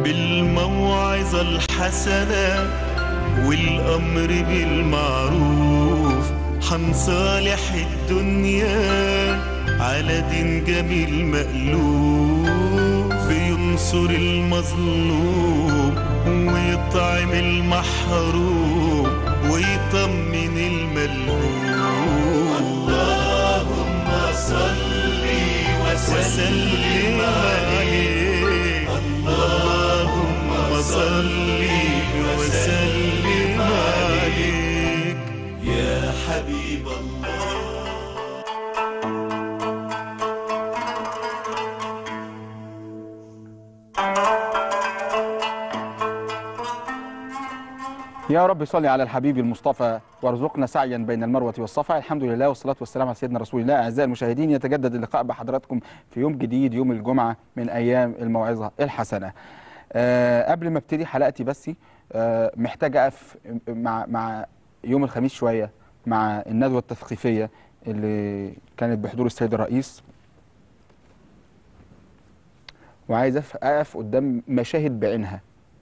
بالموعظة الحسنة والأمر بالمعروف حنصالح الدنيا على دين جميل مألوف بينصر المظلوم ويطعم المحروم ويطمن الملهوم اللهم صل وسلم عليه اللهم صل وسلم عليك يا حبيب الله يا رب صل على الحبيب المصطفى وارزقنا سعيا بين المروة والصفا الحمد لله والصلاة والسلام على سيدنا رسول الله أعزائي المشاهدين يتجدد اللقاء بحضراتكم في يوم جديد يوم الجمعة من أيام الموعظة الحسنة أه قبل ما ابتدي حلقتي بس أه محتاج أقف مع, مع يوم الخميس شوية مع الندوة التثقيفية اللي كانت بحضور السيد الرئيس وعايز أف- أقف قدام مشاهد بعينها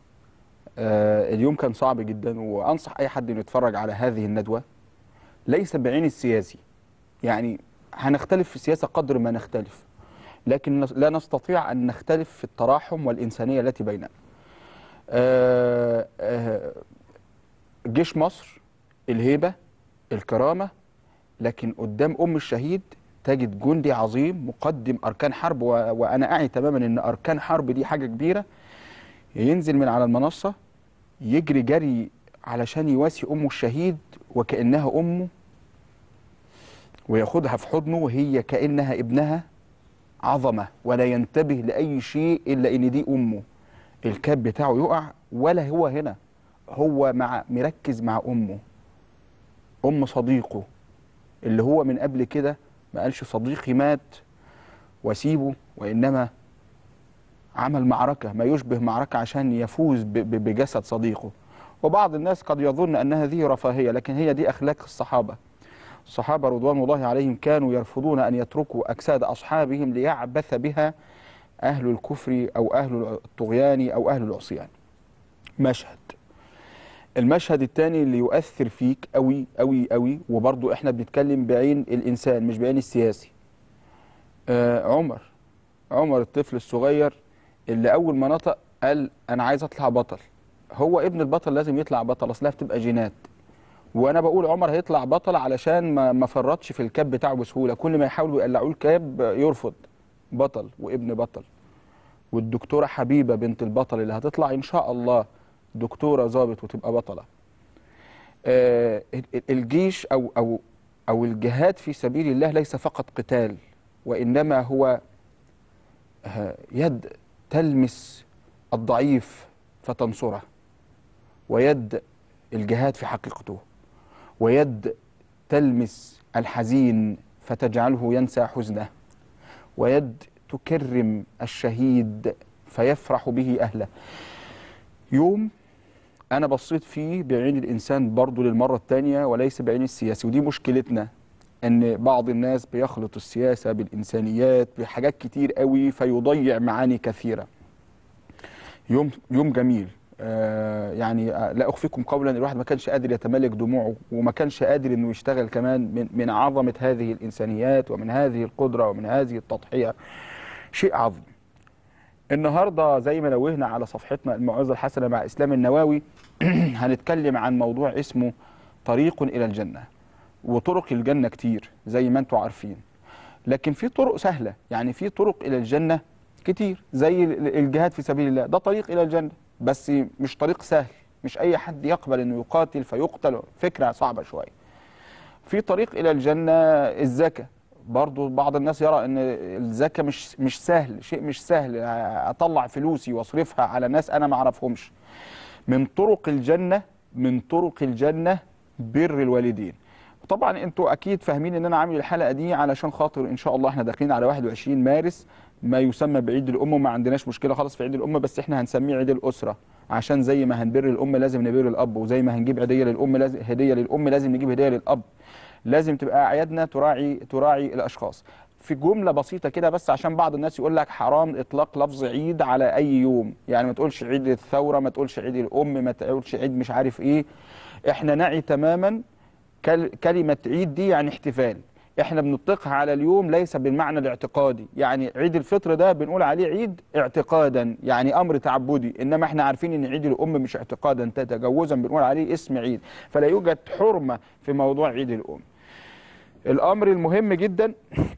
آه، اليوم كان صعب جدا وانصح اي حد انه يتفرج على هذه الندوه ليس بعين السياسي يعني هنختلف في السياسه قدر ما نختلف لكن نس- لا نستطيع ان نختلف في التراحم والانسانيه التي بيننا. آه، آه، جيش مصر الهيبه الكرامه لكن قدام ام الشهيد تجد جندي عظيم مقدم اركان حرب و- وانا اعي تماما ان اركان حرب دي حاجه كبيره ينزل من على المنصة يجري جري علشان يواسي أمه الشهيد وكأنها أمه وياخدها في حضنه وهي كأنها ابنها عظمة ولا ينتبه لأي شيء إلا إن دي أمه الكاب بتاعه يقع ولا هو هنا هو مع مركز مع أمه أم صديقه اللي هو من قبل كده ما قالش صديقي مات واسيبه وإنما عمل معركة ما يشبه معركة عشان يفوز ب- ب- بجسد صديقه وبعض الناس قد يظن أن هذه رفاهية لكن هي دي أخلاق الصحابة الصحابة رضوان الله عليهم كانوا يرفضون أن يتركوا أجساد أصحابهم ليعبث بها أهل الكفر أو أهل الطغيان أو أهل العصيان مشهد المشهد الثاني اللي يؤثر فيك قوي قوي قوي وبرضو احنا بنتكلم بعين الإنسان مش بعين السياسي آه عمر عمر الطفل الصغير اللي اول ما نطق قال انا عايز اطلع بطل هو ابن البطل لازم يطلع بطل اصلها بتبقى جينات وانا بقول عمر هيطلع بطل علشان ما ما فرطش في الكاب بتاعه بسهوله كل ما يحاولوا يقلعوه الكاب يرفض بطل وابن بطل والدكتوره حبيبه بنت البطل اللي هتطلع ان شاء الله دكتوره ظابط وتبقى بطله آه، ال- الجيش او او او الجهاد في سبيل الله ليس فقط قتال وانما هو آه، يد تلمس الضعيف فتنصره ويد الجهاد في حقيقته ويد تلمس الحزين فتجعله ينسى حزنه ويد تكرم الشهيد فيفرح به اهله يوم انا بصيت فيه بعين الانسان برضه للمره الثانيه وليس بعين السياسي ودي مشكلتنا ان بعض الناس بيخلط السياسه بالانسانيات بحاجات كتير قوي فيضيع معاني كثيره يوم يوم جميل آه يعني آه لا اخفيكم قولا الواحد ما كانش قادر يتملك دموعه وما كانش قادر انه يشتغل كمان من من عظمه هذه الانسانيات ومن هذه القدره ومن هذه التضحيه شيء عظيم النهارده زي ما نوهنا على صفحتنا الموعظه الحسنه مع اسلام النواوي هنتكلم عن موضوع اسمه طريق الى الجنه وطرق الجنه كتير زي ما انتم عارفين لكن في طرق سهله يعني في طرق الى الجنه كتير زي ال- الجهاد في سبيل الله ده طريق الى الجنه بس مش طريق سهل مش اي حد يقبل انه يقاتل فيقتل فكره صعبه شويه في طريق الى الجنه الزكاه برضو بعض الناس يرى ان الزكاه مش مش سهل شيء مش سهل اطلع فلوسي واصرفها على ناس انا ما اعرفهمش من طرق الجنه من طرق الجنه بر الوالدين طبعا انتوا اكيد فاهمين ان انا عامل الحلقه دي علشان خاطر ان شاء الله احنا داخلين على 21 مارس ما يسمى بعيد الام وما عندناش مشكله خالص في عيد الام بس احنا هنسميه عيد الاسره عشان زي ما هنبر الام لازم نبر الاب وزي ما هنجيب هديه للام لازم هديه للام لازم نجيب هديه للاب لازم تبقى اعيادنا تراعي تراعي الاشخاص في جمله بسيطه كده بس عشان بعض الناس يقول لك حرام اطلاق لفظ عيد على اي يوم يعني ما تقولش عيد الثوره ما تقولش عيد الام ما تقولش عيد مش عارف ايه احنا نعي تماما كل- كلمه عيد دي يعني احتفال احنا بنطلقها على اليوم ليس بالمعنى الاعتقادي يعني عيد الفطر ده بنقول عليه عيد اعتقادا يعني امر تعبدي انما احنا عارفين ان عيد الام مش اعتقادا تجوزا بنقول عليه اسم عيد فلا يوجد حرمه في موضوع عيد الام الامر المهم جدا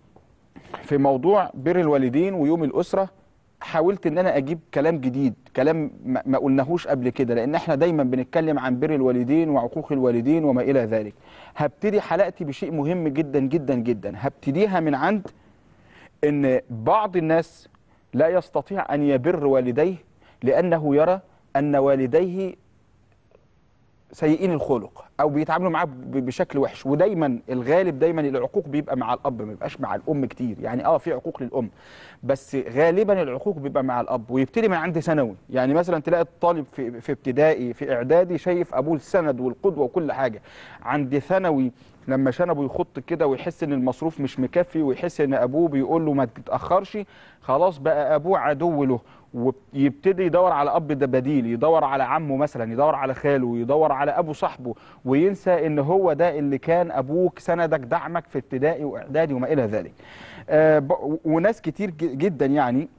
في موضوع بر الوالدين ويوم الاسره حاولت ان انا اجيب كلام جديد كلام ما ما قلناهوش قبل كده لان احنا دايما بنتكلم عن بر الوالدين وعقوق الوالدين وما الى ذلك هبتدي حلقتي بشيء مهم جدا جدا جدا هبتديها من عند ان بعض الناس لا يستطيع ان يبر والديه لانه يرى ان والديه سيئين الخلق او بيتعاملوا معاه ب- بشكل وحش ودايما الغالب دايما العقوق بيبقى مع الاب ما بيبقاش مع الام كتير يعني اه في عقوق للام بس غالبا العقوق بيبقى مع الاب ويبتدي من عند ثانوي يعني مثلا تلاقي الطالب في في ابتدائي في اعدادي شايف ابوه السند والقدوه وكل حاجه عند ثانوي لما شنبه يخط كده ويحس ان المصروف مش مكفي ويحس ان ابوه بيقول له ما تتاخرش خلاص بقى ابوه عدو له ويبتدي يدور على اب ده بديل يدور على عمه مثلا يدور على خاله يدور على ابو صاحبه وينسى ان هو ده اللي كان ابوك سندك دعمك في ابتدائي واعدادي وما الى ذلك آه ب- وناس كتير ج- جدا يعني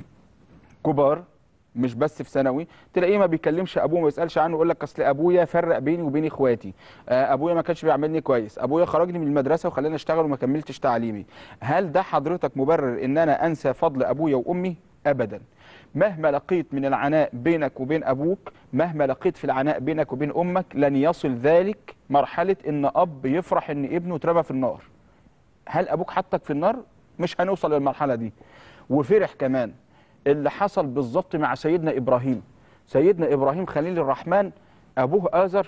كبار مش بس في ثانوي تلاقيه ما بيكلمش ابوه ما بيسالش عنه يقول لك اصل ابويا فرق بيني وبين اخواتي آه، ابويا ما كانش بيعملني كويس ابويا خرجني من المدرسه وخلاني اشتغل وما كملتش تعليمي هل ده حضرتك مبرر ان انا انسى فضل ابويا وامي ابدا مهما لقيت من العناء بينك وبين ابوك مهما لقيت في العناء بينك وبين امك لن يصل ذلك مرحله ان اب يفرح ان ابنه اترمى في النار هل ابوك حطك في النار مش هنوصل للمرحله دي وفرح كمان اللي حصل بالظبط مع سيدنا ابراهيم سيدنا ابراهيم خليل الرحمن ابوه ازر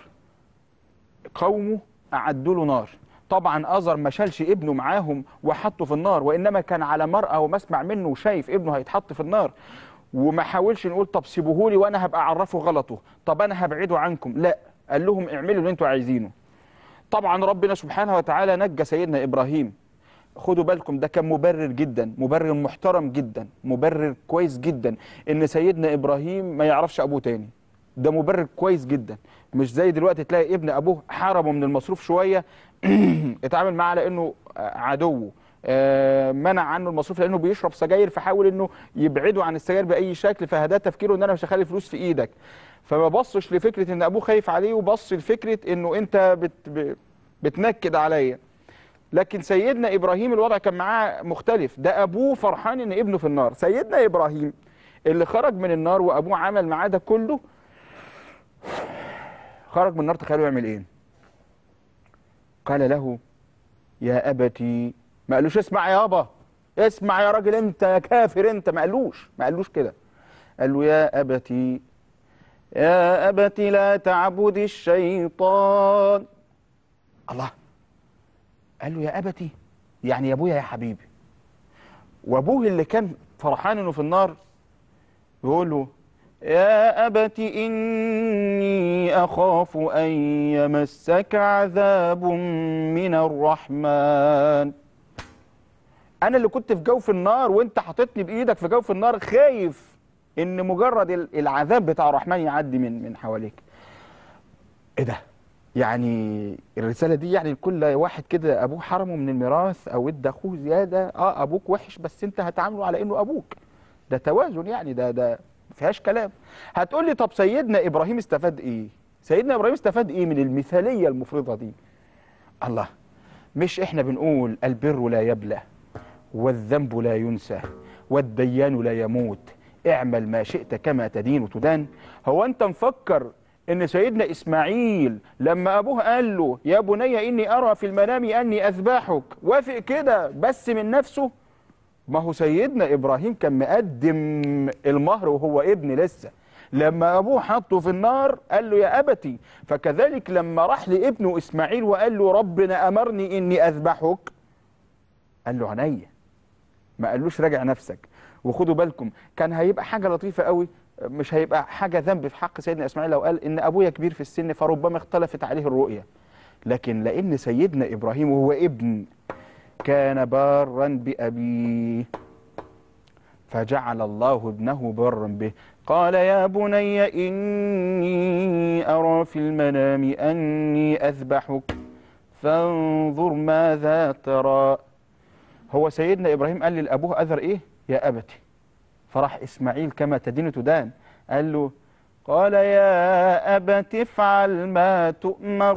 قومه اعدوا له نار طبعا ازر ما شالش ابنه معاهم وحطه في النار وانما كان على مرأى ومسمع منه وشايف ابنه هيتحط في النار وما حاولش نقول طب سيبوه لي وانا هبقى اعرفه غلطه طب انا هبعده عنكم لا قال لهم اعملوا اللي انتوا عايزينه طبعا ربنا سبحانه وتعالى نجى سيدنا ابراهيم خدوا بالكم ده كان مبرر جدا مبرر محترم جدا مبرر كويس جدا ان سيدنا ابراهيم ما يعرفش ابوه تاني ده مبرر كويس جدا مش زي دلوقتي تلاقي ابن ابوه حرمه من المصروف شويه اتعامل معاه على انه عدوه آه، منع عنه المصروف لانه بيشرب سجاير فحاول انه يبعده عن السجاير باي شكل فده تفكيره ان انا مش هخلي فلوس في ايدك فما بصش لفكره ان ابوه خايف عليه وبص لفكره انه انت بت ب- بتنكد عليا لكن سيدنا ابراهيم الوضع كان معاه مختلف ده ابوه فرحان ان ابنه في النار سيدنا ابراهيم اللي خرج من النار وابوه عمل معاه ده كله خرج من النار تخيلوا يعمل ايه قال له يا ابتي ما قالوش اسمع يابا اسمع يا راجل انت يا كافر انت ما قالوش ما قالوش كده قال له يا ابتي يا ابت لا تعبد الشيطان الله قال له يا ابتي يعني يا ابويا يا حبيبي وابوه اللي كان فرحان انه في النار يقول له يا أبت إني أخاف أن يمسك عذاب من الرحمن أنا اللي كنت في جوف النار وأنت حاططني بإيدك في جوف النار خايف إن مجرد ال- العذاب بتاع الرحمن يعدي من من حواليك إيه ده؟ يعني الرسالة دي يعني لكل واحد كده أبوه حرمه من الميراث أو ادى أخوه زيادة أه أبوك وحش بس أنت هتعامله على إنه أبوك ده توازن يعني ده ده ما فيهاش كلام هتقول لي طب سيدنا ابراهيم استفاد ايه سيدنا ابراهيم استفاد ايه من المثاليه المفرطه دي الله مش احنا بنقول البر لا يبلى والذنب لا ينسى والديان لا يموت اعمل ما شئت كما تدين تدان هو انت مفكر ان سيدنا اسماعيل لما ابوه قال له يا بني اني ارى في المنام اني اذبحك وافق كده بس من نفسه ما هو سيدنا ابراهيم كان مقدم المهر وهو ابن لسه لما ابوه حطه في النار قال له يا ابتي فكذلك لما راح لابنه اسماعيل وقال له ربنا امرني اني اذبحك قال له عينيا ما قالوش راجع نفسك وخدوا بالكم كان هيبقى حاجه لطيفه قوي مش هيبقى حاجه ذنب في حق سيدنا اسماعيل لو قال ان ابويا كبير في السن فربما اختلفت عليه الرؤيه لكن لان سيدنا ابراهيم وهو ابن كان بارا بأبيه فجعل الله ابنه برا به قال يا بني إني أرى في المنام أني أذبحك فانظر ماذا ترى هو سيدنا إبراهيم قال لأبوه أذر إيه يا أبتي فراح إسماعيل كما تدين تدان قال له قال يا أبت افعل ما تؤمر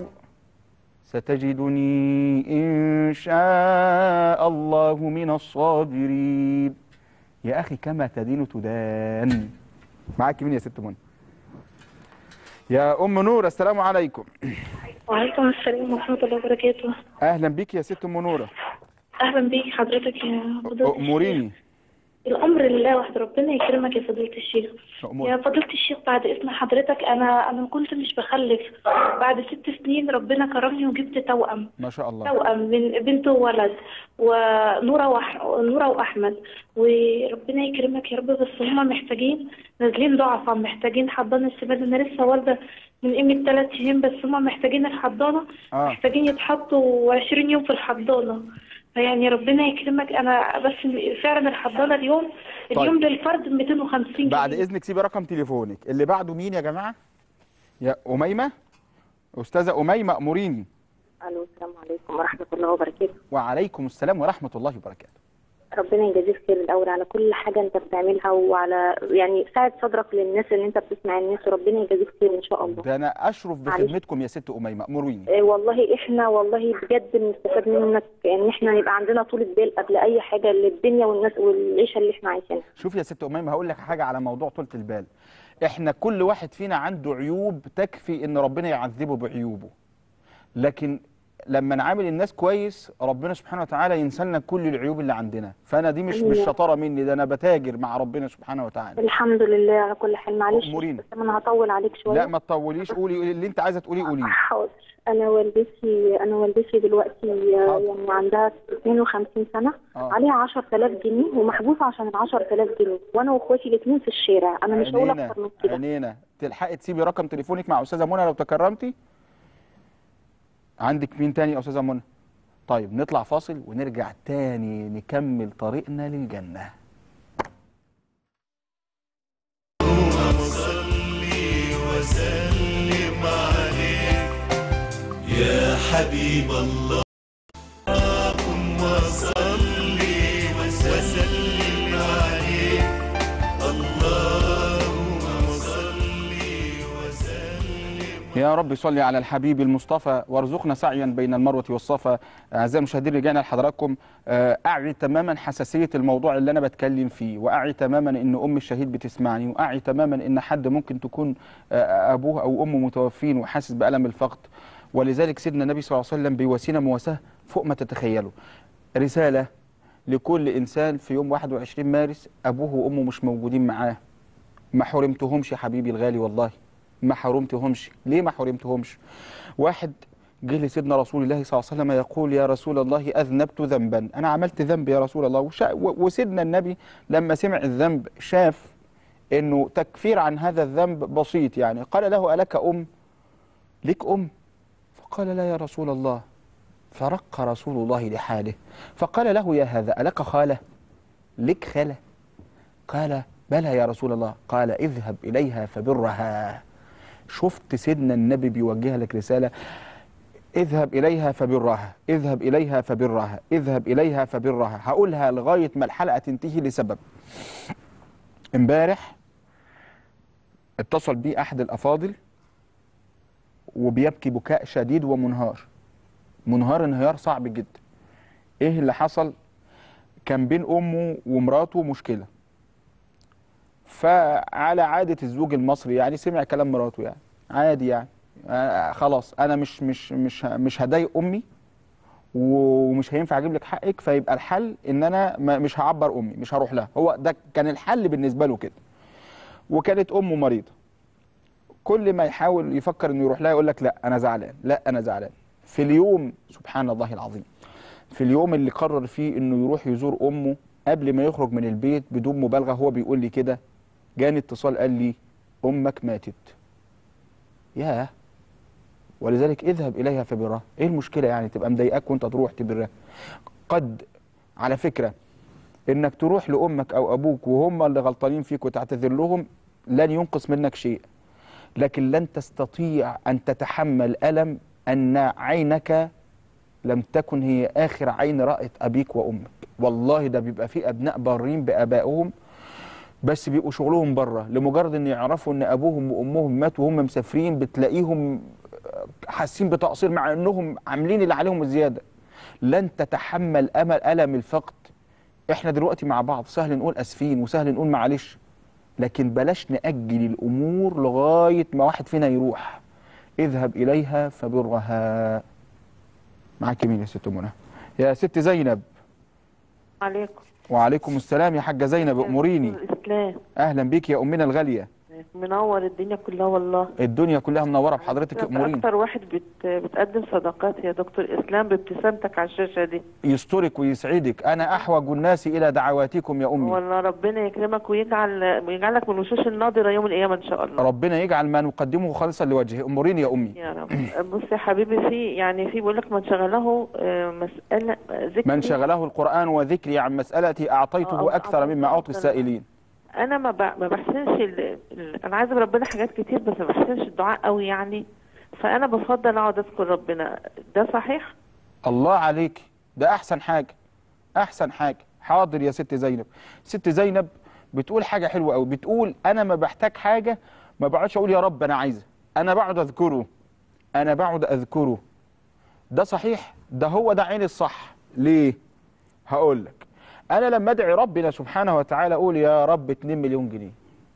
ستجدني إن شاء الله من الصابرين يا أخي كما تدين تدان معاك مين يا ست منى يا أم نور السلام عليكم وعليكم السلام ورحمة الله وبركاته أهلا بك يا ست أم نورة أهلا بيك حضرتك يا فضيلة الشيخ أموريني الأمر لله وحده ربنا يكرمك يا فضيلة الشيخ يا أمور فضيلة الشيخ بعد إذن حضرتك أنا أنا كنت مش بخلف بعد ست سنين ربنا كرمني وجبت توأم ما شاء الله توأم من بنت وولد ونورة وح... نورة وأحمد وربنا يكرمك يا رب بس هما محتاجين نازلين ضعفا محتاجين حضانة السباد أنا لسه والدة من قيمة ثلاث أيام بس هما محتاجين الحضانة آه. محتاجين يتحطوا 20 يوم في الحضانة فيعني ربنا يكرمك أنا بس فعلا الحضانة اليوم اليوم للفرد 250 جنيه بعد إذنك سيبي رقم تليفونك اللي بعده مين يا جماعة يا أميمة أستاذة أميمة أموريني الو السلام عليكم ورحمه الله وبركاته وعليكم السلام ورحمة الله وبركاته ربنا يجازيك خير الاول على كل حاجه انت بتعملها وعلى يعني ساعد صدرك للناس اللي انت بتسمع الناس وربنا يجازيك خير ان شاء الله ده أنا أشرف معلش. بخدمتكم يا ست أميمة أموريني إيه والله احنا والله بجد بنستفاد منك ان احنا نبقى عندنا طولة بال قبل اي حاجه للدنيا والناس والعيشه اللي احنا عايشينها شوف يا ست أميمة هقول لك حاجة على موضوع طولة البال احنا كل واحد فينا عنده عيوب تكفي ان ربنا يعذبه بعيوبه لكن لما نعامل الناس كويس ربنا سبحانه وتعالى ينسلنا كل العيوب اللي عندنا فانا دي مش مش أيوة. شطاره مني ده انا بتاجر مع ربنا سبحانه وتعالى الحمد لله على كل حال معلش أمورينا. بس انا هطول عليك شويه لا ما تطوليش قولي قولي اللي انت عايزه تقوليه قوليه حاضر انا والدتي انا والدتي دلوقتي آه، حاضر. يعني عندها 52 سنه آه. عليها 10000 جنيه ومحبوسه عشان ال 10000 جنيه وانا واخواتي الاثنين في الشارع انا مش هقول عينينا اكتر من كده عينينا تلحقي تسيبي رقم تليفونك مع استاذه منى لو تكرمتي عندك مين تاني يا استاذه منى طيب نطلع فاصل ونرجع تاني نكمل طريقنا للجنه صلي وسلم عليك يا حبيب الله اللهم صلي وسلم عليك اللهم صلي وسلم يا رب صل على الحبيب المصطفى وارزقنا سعيا بين المروة والصفا أعزائي المشاهدين رجعنا لحضراتكم آه، أعي تماما حساسية الموضوع اللي أنا بتكلم فيه وأعي تماما إن أم الشهيد بتسمعني وأعي تماما إن حد ممكن تكون آه، أبوه أو أمه متوفين وحاسس بألم الفقد ولذلك سيدنا النبي صلى الله عليه وسلم بيواسينا مواساة فوق ما تتخيلوا رسالة لكل إنسان في يوم 21 مارس أبوه وأمه مش موجودين معاه ما حرمتهمش يا حبيبي الغالي والله ما حرمتهمش ليه ما حرمتهمش واحد جه لسيدنا رسول الله صلى الله عليه وسلم يقول يا رسول الله أذنبت ذنبا أنا عملت ذنب يا رسول الله وشا و- وسيدنا النبي لما سمع الذنب شاف أنه تكفير عن هذا الذنب بسيط يعني قال له ألك أم لك أم فقال لا يا رسول الله فرق رسول الله لحاله فقال له يا هذا ألك خالة لك خالة قال بلى يا رسول الله قال اذهب إليها فبرها شفت سيدنا النبي بيوجه لك رسالة اذهب إليها فبرها اذهب إليها فبرها اذهب إليها فبرها هقولها لغاية ما الحلقة تنتهي لسبب امبارح اتصل بي أحد الأفاضل وبيبكي بكاء شديد ومنهار منهار انهيار صعب جدا ايه اللي حصل كان بين امه ومراته مشكله فعلى عادة الزوج المصري يعني سمع كلام مراته يعني عادي يعني آه خلاص انا مش مش مش ه- مش هضايق امي ومش هينفع اجيب لك حقك فيبقى الحل ان انا ما- مش هعبر امي مش هروح لها هو ده كان الحل بالنسبه له كده وكانت امه مريضه كل ما يحاول يفكر انه يروح لها يقول لك لا انا زعلان لا انا زعلان في اليوم سبحان الله العظيم في اليوم اللي قرر فيه انه يروح يزور امه قبل ما يخرج من البيت بدون مبالغه هو بيقول لي كده جاني اتصال قال لي امك ماتت ياه ولذلك اذهب اليها فبرها ايه المشكله يعني تبقى مضايقاك وانت تروح تبرها قد على فكره انك تروح لامك او ابوك وهم اللي غلطانين فيك وتعتذر لهم لن ينقص منك شيء لكن لن تستطيع ان تتحمل الم ان عينك لم تكن هي اخر عين رأت ابيك وامك والله ده بيبقى في ابناء بارين بابائهم بس بيبقوا شغلهم بره لمجرد ان يعرفوا ان ابوهم وامهم ماتوا وهم مسافرين بتلاقيهم حاسين بتقصير مع انهم عاملين اللي عليهم زياده لن تتحمل امل الم الفقد احنا دلوقتي مع بعض سهل نقول اسفين وسهل نقول معلش لكن بلاش نأجل الامور لغايه ما واحد فينا يروح اذهب اليها فبرها معاك مين يا ست منى يا ست زينب عليكم وعليكم السلام يا حاجه زينب اموريني الإسلام اهلا بيك يا امنا الغاليه منور الدنيا كلها والله الدنيا كلها منوره بحضرتك أنت اموريني أكتر واحد بت... بتقدم صداقات يا دكتور إسلام بابتسامتك على الشاشة دي يسترك ويسعدك انا احوج الناس الى دعواتكم يا امي والله ربنا يكرمك ويجعل ويجعلك من وشوش الناظرة يوم القيامة إن شاء الله ربنا يجعل ما نقدمه خالصا لوجهه اموريني يا امي يا رب بص يا حبيبي في يعني في بيقول لك من شغله آه، مسألة آه، ذكر من شغله القران وذكري عن مسالتي آه، اعطيته اكثر مما اعطي أكثر. السائلين أنا ما ب... ما بحسنش ال... ال... أنا عايزة ربنا حاجات كتير بس ما بحسنش الدعاء قوي يعني فأنا بفضل أقعد أذكر ربنا ده صحيح؟ الله عليك ده احسن حاجه احسن حاجه حاضر يا ست زينب ست زينب بتقول حاجه حلوه قوي بتقول انا ما بحتاج حاجه ما بقعدش اقول يا رب انا عايزه انا بقعد اذكره انا بقعد اذكره ده صحيح ده هو ده عين الصح ليه هقول لك انا لما ادعي ربنا سبحانه وتعالى اقول يا رب 2 مليون جنيه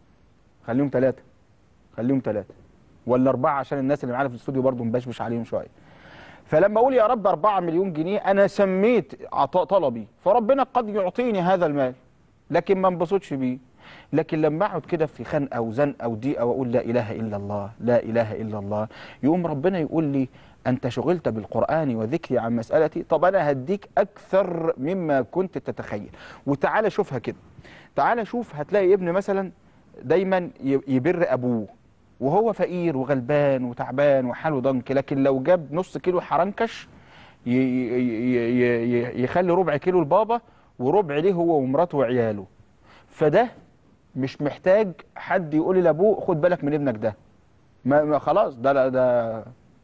خليهم ثلاثه خليهم ثلاثه ولا اربعه عشان الناس اللي معانا في الاستوديو برضه مبشبش عليهم شويه فلما اقول يا رب 4 مليون جنيه انا سميت عطاء طلبي فربنا قد يعطيني هذا المال لكن ما انبسطش بيه لكن لما اقعد كده في خنقه وزنقه وضيقه واقول لا اله الا الله لا اله الا الله يقوم ربنا يقول لي انت شغلت بالقران وذكري عن مسالتي طب انا هديك اكثر مما كنت تتخيل وتعالى شوفها كده تعالى شوف هتلاقي ابن مثلا دايما ي- يبر ابوه وهو فقير وغلبان وتعبان وحاله ضنك لكن لو جاب نص كيلو حرنكش ي- ي- ي- ي- يخلي ربع كيلو لبابا وربع ليه هو ومراته وعياله فده مش محتاج حد يقول لابوه خد بالك من ابنك ده ما, ما خلاص ده ده, ده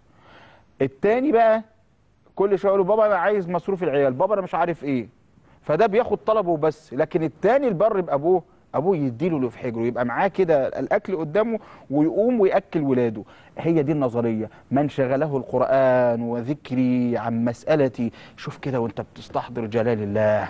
التاني بقى كل شويه يقول له بابا انا عايز مصروف العيال بابا انا مش عارف ايه فده بياخد طلبه بس لكن التاني البر بابوه ابوه يديله اللي في حجره يبقى معاه كده الاكل قدامه ويقوم وياكل ولاده هي دي النظريه من شغله القران وذكري عن مسالتي شوف كده وانت بتستحضر جلال الله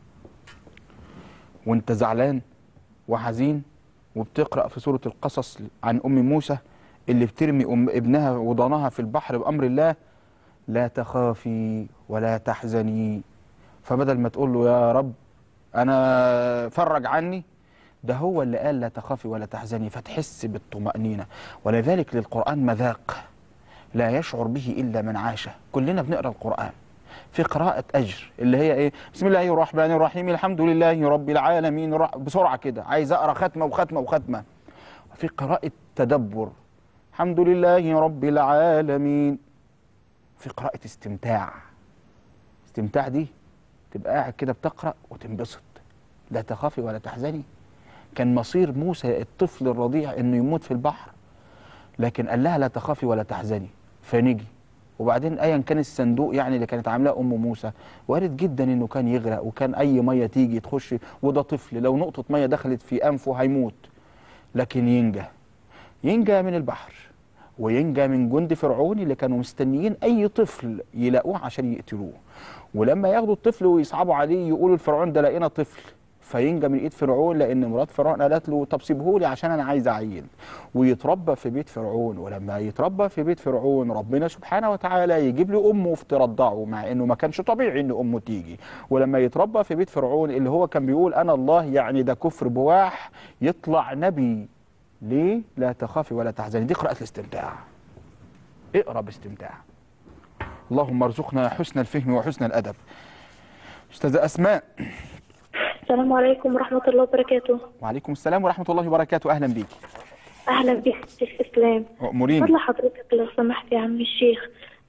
وانت زعلان وحزين وبتقرا في سوره القصص عن ام موسى اللي بترمي أم ابنها وضناها في البحر بامر الله لا تخافي ولا تحزني فبدل ما تقول له يا رب انا فرج عني ده هو اللي قال لا تخافي ولا تحزني فتحس بالطمأنينة ولذلك للقرآن مذاق لا يشعر به إلا من عاشه كلنا بنقرأ القرآن في قراءة أجر اللي هي إيه بسم الله الرحمن الرحيم الحمد لله رب العالمين الر- بسرعة كده عايز أقرأ ختمة وختمة وختمة في قراءة تدبر الحمد لله رب العالمين في قراءة استمتاع استمتاع دي تبقى قاعد كده بتقرأ وتنبسط لا تخافي ولا تحزني كان مصير موسى الطفل الرضيع انه يموت في البحر لكن قال لها لا تخافي ولا تحزني فنجي وبعدين ايا كان الصندوق يعني اللي كانت عاملاه ام موسى وارد جدا انه كان يغرق وكان اي ميه تيجي تخش وده طفل لو نقطه ميه دخلت في انفه هيموت لكن ينجى ينجى من البحر وينجى من جند فرعون اللي كانوا مستنيين اي طفل يلاقوه عشان يقتلوه ولما ياخدوا الطفل ويصعبوا عليه يقولوا لفرعون ده لقينا طفل فينجى من ايد فرعون لان مرات فرعون قالت له طب سيبهولي عشان انا عايز عيل ويتربى في بيت فرعون ولما يتربى في بيت فرعون ربنا سبحانه وتعالى يجيب له امه في ترضعه مع انه ما كانش طبيعي ان امه تيجي ولما يتربى في بيت فرعون اللي هو كان بيقول انا الله يعني ده كفر بواح يطلع نبي ليه لا تخافي ولا تحزني دي قراءة الاستمتاع اقرا باستمتاع اللهم ارزقنا حسن الفهم وحسن الادب استاذه اسماء السلام عليكم ورحمة الله وبركاته وعليكم السلام ورحمه الله وبركاته اهلا بيك أهلا بك شيخ إسلام اموريني فضل حضرتك لو سمحت يا عم الشيخ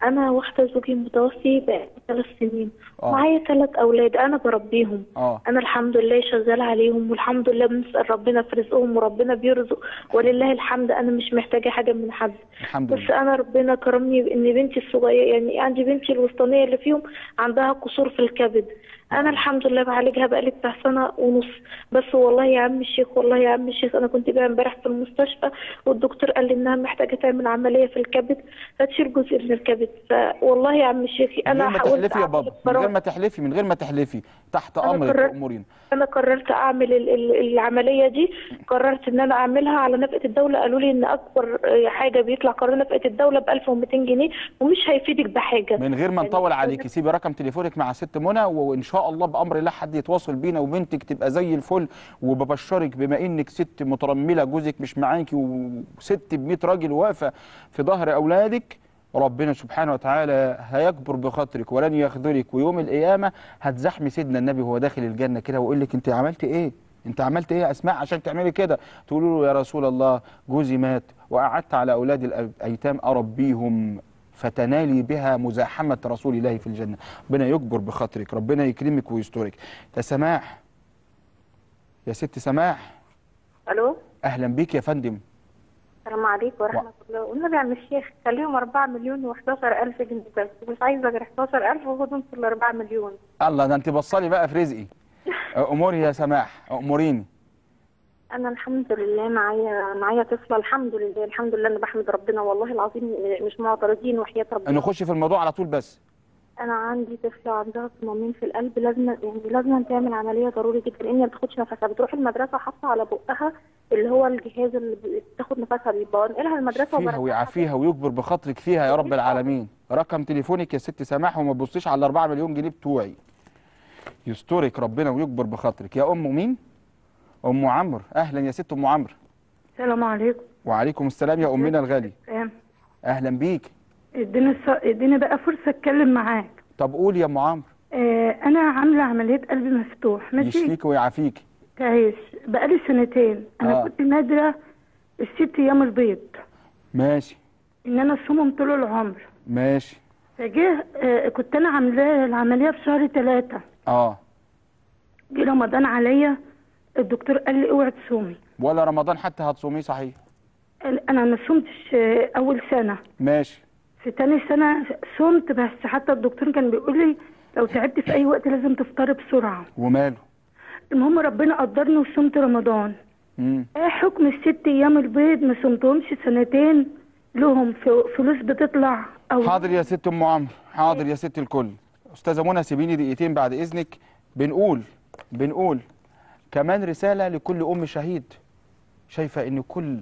انا واحده زوجي متوفي بقى ثلاث سنين آه. معايا ثلاث اولاد انا بربيهم اه انا الحمد لله شغاله عليهم والحمد لله بنسال ربنا في رزقهم وربنا بيرزق ولله الحمد انا مش محتاجه حاجه من حد الحمد بس لله انا ربنا كرمني بان بنتي الصغيره يعني عندي بنتي الوسطانيه اللي فيهم عندها قصور في الكبد انا الحمد لله بعالجها بقالي بتاع سنه ونص بس والله يا عم الشيخ والله يا عم الشيخ انا كنت بقى امبارح في المستشفى والدكتور قال لي انها محتاجه تعمل عمليه في الكبد فتشيل جزء من الكبد فوالله يا عم الشيخ من انا غير ما حاولت تحلفي يا أعمل بابا من غير القرار. ما تحلفي من غير ما تحلفي تحت أنا امرك قررت- تأمرين انا قررت اعمل ال- ال- العمليه دي قررت ان انا اعملها على نفقه الدوله قالوا لي ان اكبر آه، حاجه بيطلع قرار نفقه الدوله ب 1200 جنيه ومش هيفيدك بحاجه من غير ما يعني نطول عليكي سيبي رقم تليفونك مع ست منى وان شاء الله بامر الله حد يتواصل بينا وبنتك تبقى زي الفل وببشرك بما انك ست مترمله جوزك مش معاكي وست ب 100 راجل واقفه في ظهر اولادك ربنا سبحانه وتعالى هيكبر بخاطرك ولن يخذلك ويوم القيامه هتزحمي سيدنا النبي وهو داخل الجنه كده ويقول لك انت عملت ايه؟ انت عملت ايه يا اسماء عشان تعملي كده؟ تقولوا له يا رسول الله جوزي مات وقعدت على اولاد الايتام اربيهم فتنالي بها مزاحمة رسول الله في الجنة ربنا يكبر بخاطرك ربنا يكرمك ويسترك يا سماح يا ست سماح الو أهلا بيك يا فندم السلام عليكم ورحمه الله والنبي يا عم الشيخ خليهم 4 مليون و11 الف جنيه بس مش عايزه غير 11 الف وخدهم في ال 4 مليون الله ده أنت بصلي بقى في رزقي أموري يا سماح أموريني انا الحمد لله معايا معايا طفله الحمد لله الحمد لله انا بحمد ربنا والله العظيم مش معترضين وحياه ربنا نخش في الموضوع على طول بس انا عندي طفله عندها صمامين في القلب لازم يعني لازم تعمل عمليه ضروري جدا لان ما بتاخدش نفسها بتروح المدرسه حاطه على بقها اللي هو الجهاز اللي بتاخد نفسها بيبقى انقلها المدرسه فيها وبرجعها ويعافيها ويكبر بخاطرك فيها يا رب العالمين رقم تليفونك يا ست سماح وما تبصيش على 4 مليون جنيه بتوعي يسترك ربنا ويكبر بخاطرك يا أم مين؟ أم عمرو أهلا يا ست أم عمرو السلام عليكم وعليكم السلام يا أمنا الغالي سلام أهلا بيك اديني الص... اديني بقى فرصه اتكلم معاك طب قول يا ام عمرو آه انا عامله عمليه قلب مفتوح ماشي يشفيك ويعافيك كويس بقالي سنتين انا آه. كنت نادره الست ايام البيض ماشي ان انا اصومهم طول العمر ماشي فجه آه كنت انا عاملاه العمليه في شهر ثلاثة اه جه رمضان عليا الدكتور قال لي اوعي تصومي ولا رمضان حتى هتصوميه صحيح قال- انا ما صمتش آه اول سنه ماشي في تاني سنه صمت بس حتى الدكتور كان بيقول لي لو تعبت في اي وقت لازم تفطري بسرعه وماله المهم ربنا قدرني وصمت رمضان امم ايه حكم الست ايام البيض ما صمتهمش سنتين لهم ف- فلوس بتطلع او حاضر يا ست ام عمرو حاضر يا ست الكل استاذه منى سيبيني دقيقتين بعد اذنك بنقول بنقول كمان رساله لكل ام شهيد شايفه ان كل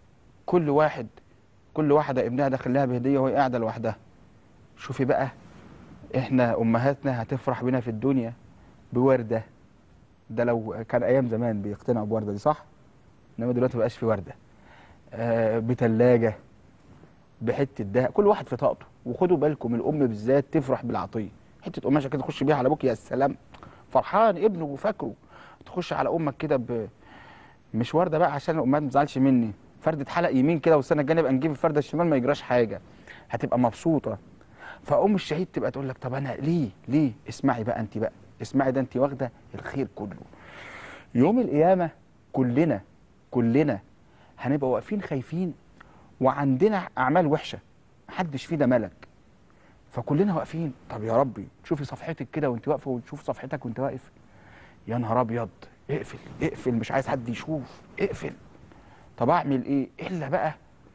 كل واحد كل واحده ابنها داخل لها بهديه وهي قاعده لوحدها شوفي بقى احنا امهاتنا هتفرح بينا في الدنيا بورده ده لو كان ايام زمان بيقتنعوا بورده دي صح انما دلوقتي مبقاش في ورده آه بتلاجه بحته ده كل واحد في طاقته وخدوا بالكم الام بالذات تفرح بالعطيه حته قماشه كده تخش بيها على ابوك يا سلام فرحان ابنه وفاكره تخش على امك كده ب مش ورده بقى عشان الامهات ما تزعلش مني فرده حلق يمين كده والسنه الجايه نبقى نجيب الفرده الشمال ما يجراش حاجه هتبقى مبسوطه فام الشهيد تبقى تقول لك طب انا ليه ليه اسمعي بقى انت بقى اسمعي ده انت واخده الخير كله يوم القيامه كلنا كلنا هنبقى واقفين خايفين وعندنا اعمال وحشه محدش فينا ملك فكلنا واقفين طب يا ربي تشوفي صفحتك كده وانت واقفه وتشوف صفحتك وانت واقف يا نهار ابيض اقفل اقفل مش عايز حد يشوف اقفل طب اعمل ايه الا بقى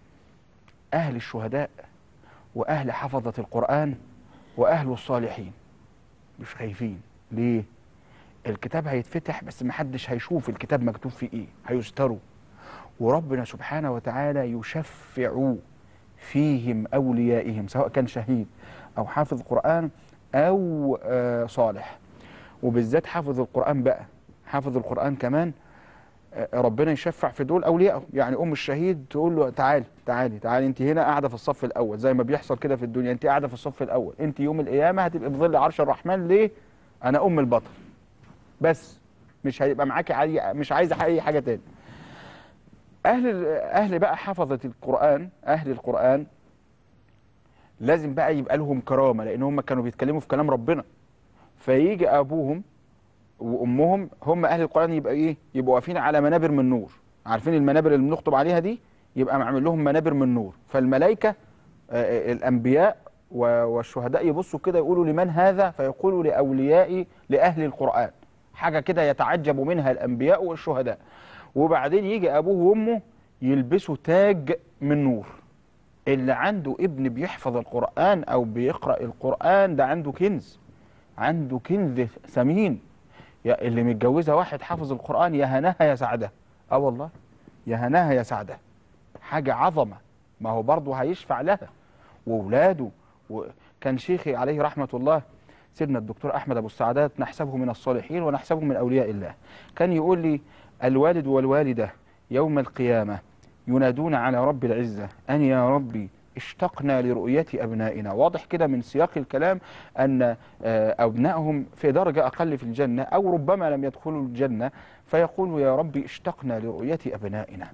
اهل الشهداء واهل حفظه القران واهل الصالحين مش خايفين ليه الكتاب هيتفتح بس محدش هيشوف الكتاب مكتوب فيه ايه هيستروا وربنا سبحانه وتعالى يشفع فيهم أوليائهم سواء كان شهيد أو حافظ قرآن أو آه صالح وبالذات حافظ القرآن بقى حافظ القرآن كمان آه ربنا يشفع في دول أوليائه يعني أم الشهيد تقول له تعالي تعالي تعالي أنت هنا قاعدة في الصف الأول زي ما بيحصل كده في الدنيا أنت قاعدة في الصف الأول أنت يوم القيامة هتبقى في ظل عرش الرحمن ليه؟ أنا أم البطل بس مش هيبقى معاكي عاي- مش عايزة أي حاجة تاني اهل اهل بقى حفظه القران اهل القران لازم بقى يبقى لهم كرامه لان هم كانوا بيتكلموا في كلام ربنا فيجي ابوهم وامهم هم اهل القران يبقى ايه يبقوا واقفين على منابر من نور عارفين المنابر اللي بنخطب عليها دي يبقى معمل لهم منابر من نور فالملائكه آه، آه، الانبياء و- والشهداء يبصوا كده يقولوا لمن هذا فيقولوا لاولياء لاهل القران حاجه كده يتعجب منها الانبياء والشهداء وبعدين يجي ابوه وامه يلبسوا تاج من نور اللي عنده ابن بيحفظ القرآن أو بيقرأ القرآن ده عنده كنز عنده كنز ثمين يا اللي متجوزة واحد حافظ القرآن يا هناها يا سعدها اه والله يا هناها يا سعدها حاجة عظمة ما هو برضه هيشفع لها وولاده وكان شيخي عليه رحمة الله سيدنا الدكتور أحمد أبو السعدات نحسبه من الصالحين ونحسبه من أولياء الله كان يقول لي الوالد والوالدة يوم القيامة ينادون على رب العزة أن يا ربي اشتقنا لرؤية أبنائنا واضح كده من سياق الكلام أن آه، أبنائهم في درجة أقل في الجنة أو ربما لم يدخلوا الجنة فيقول يا ربي اشتقنا لرؤية أبنائنا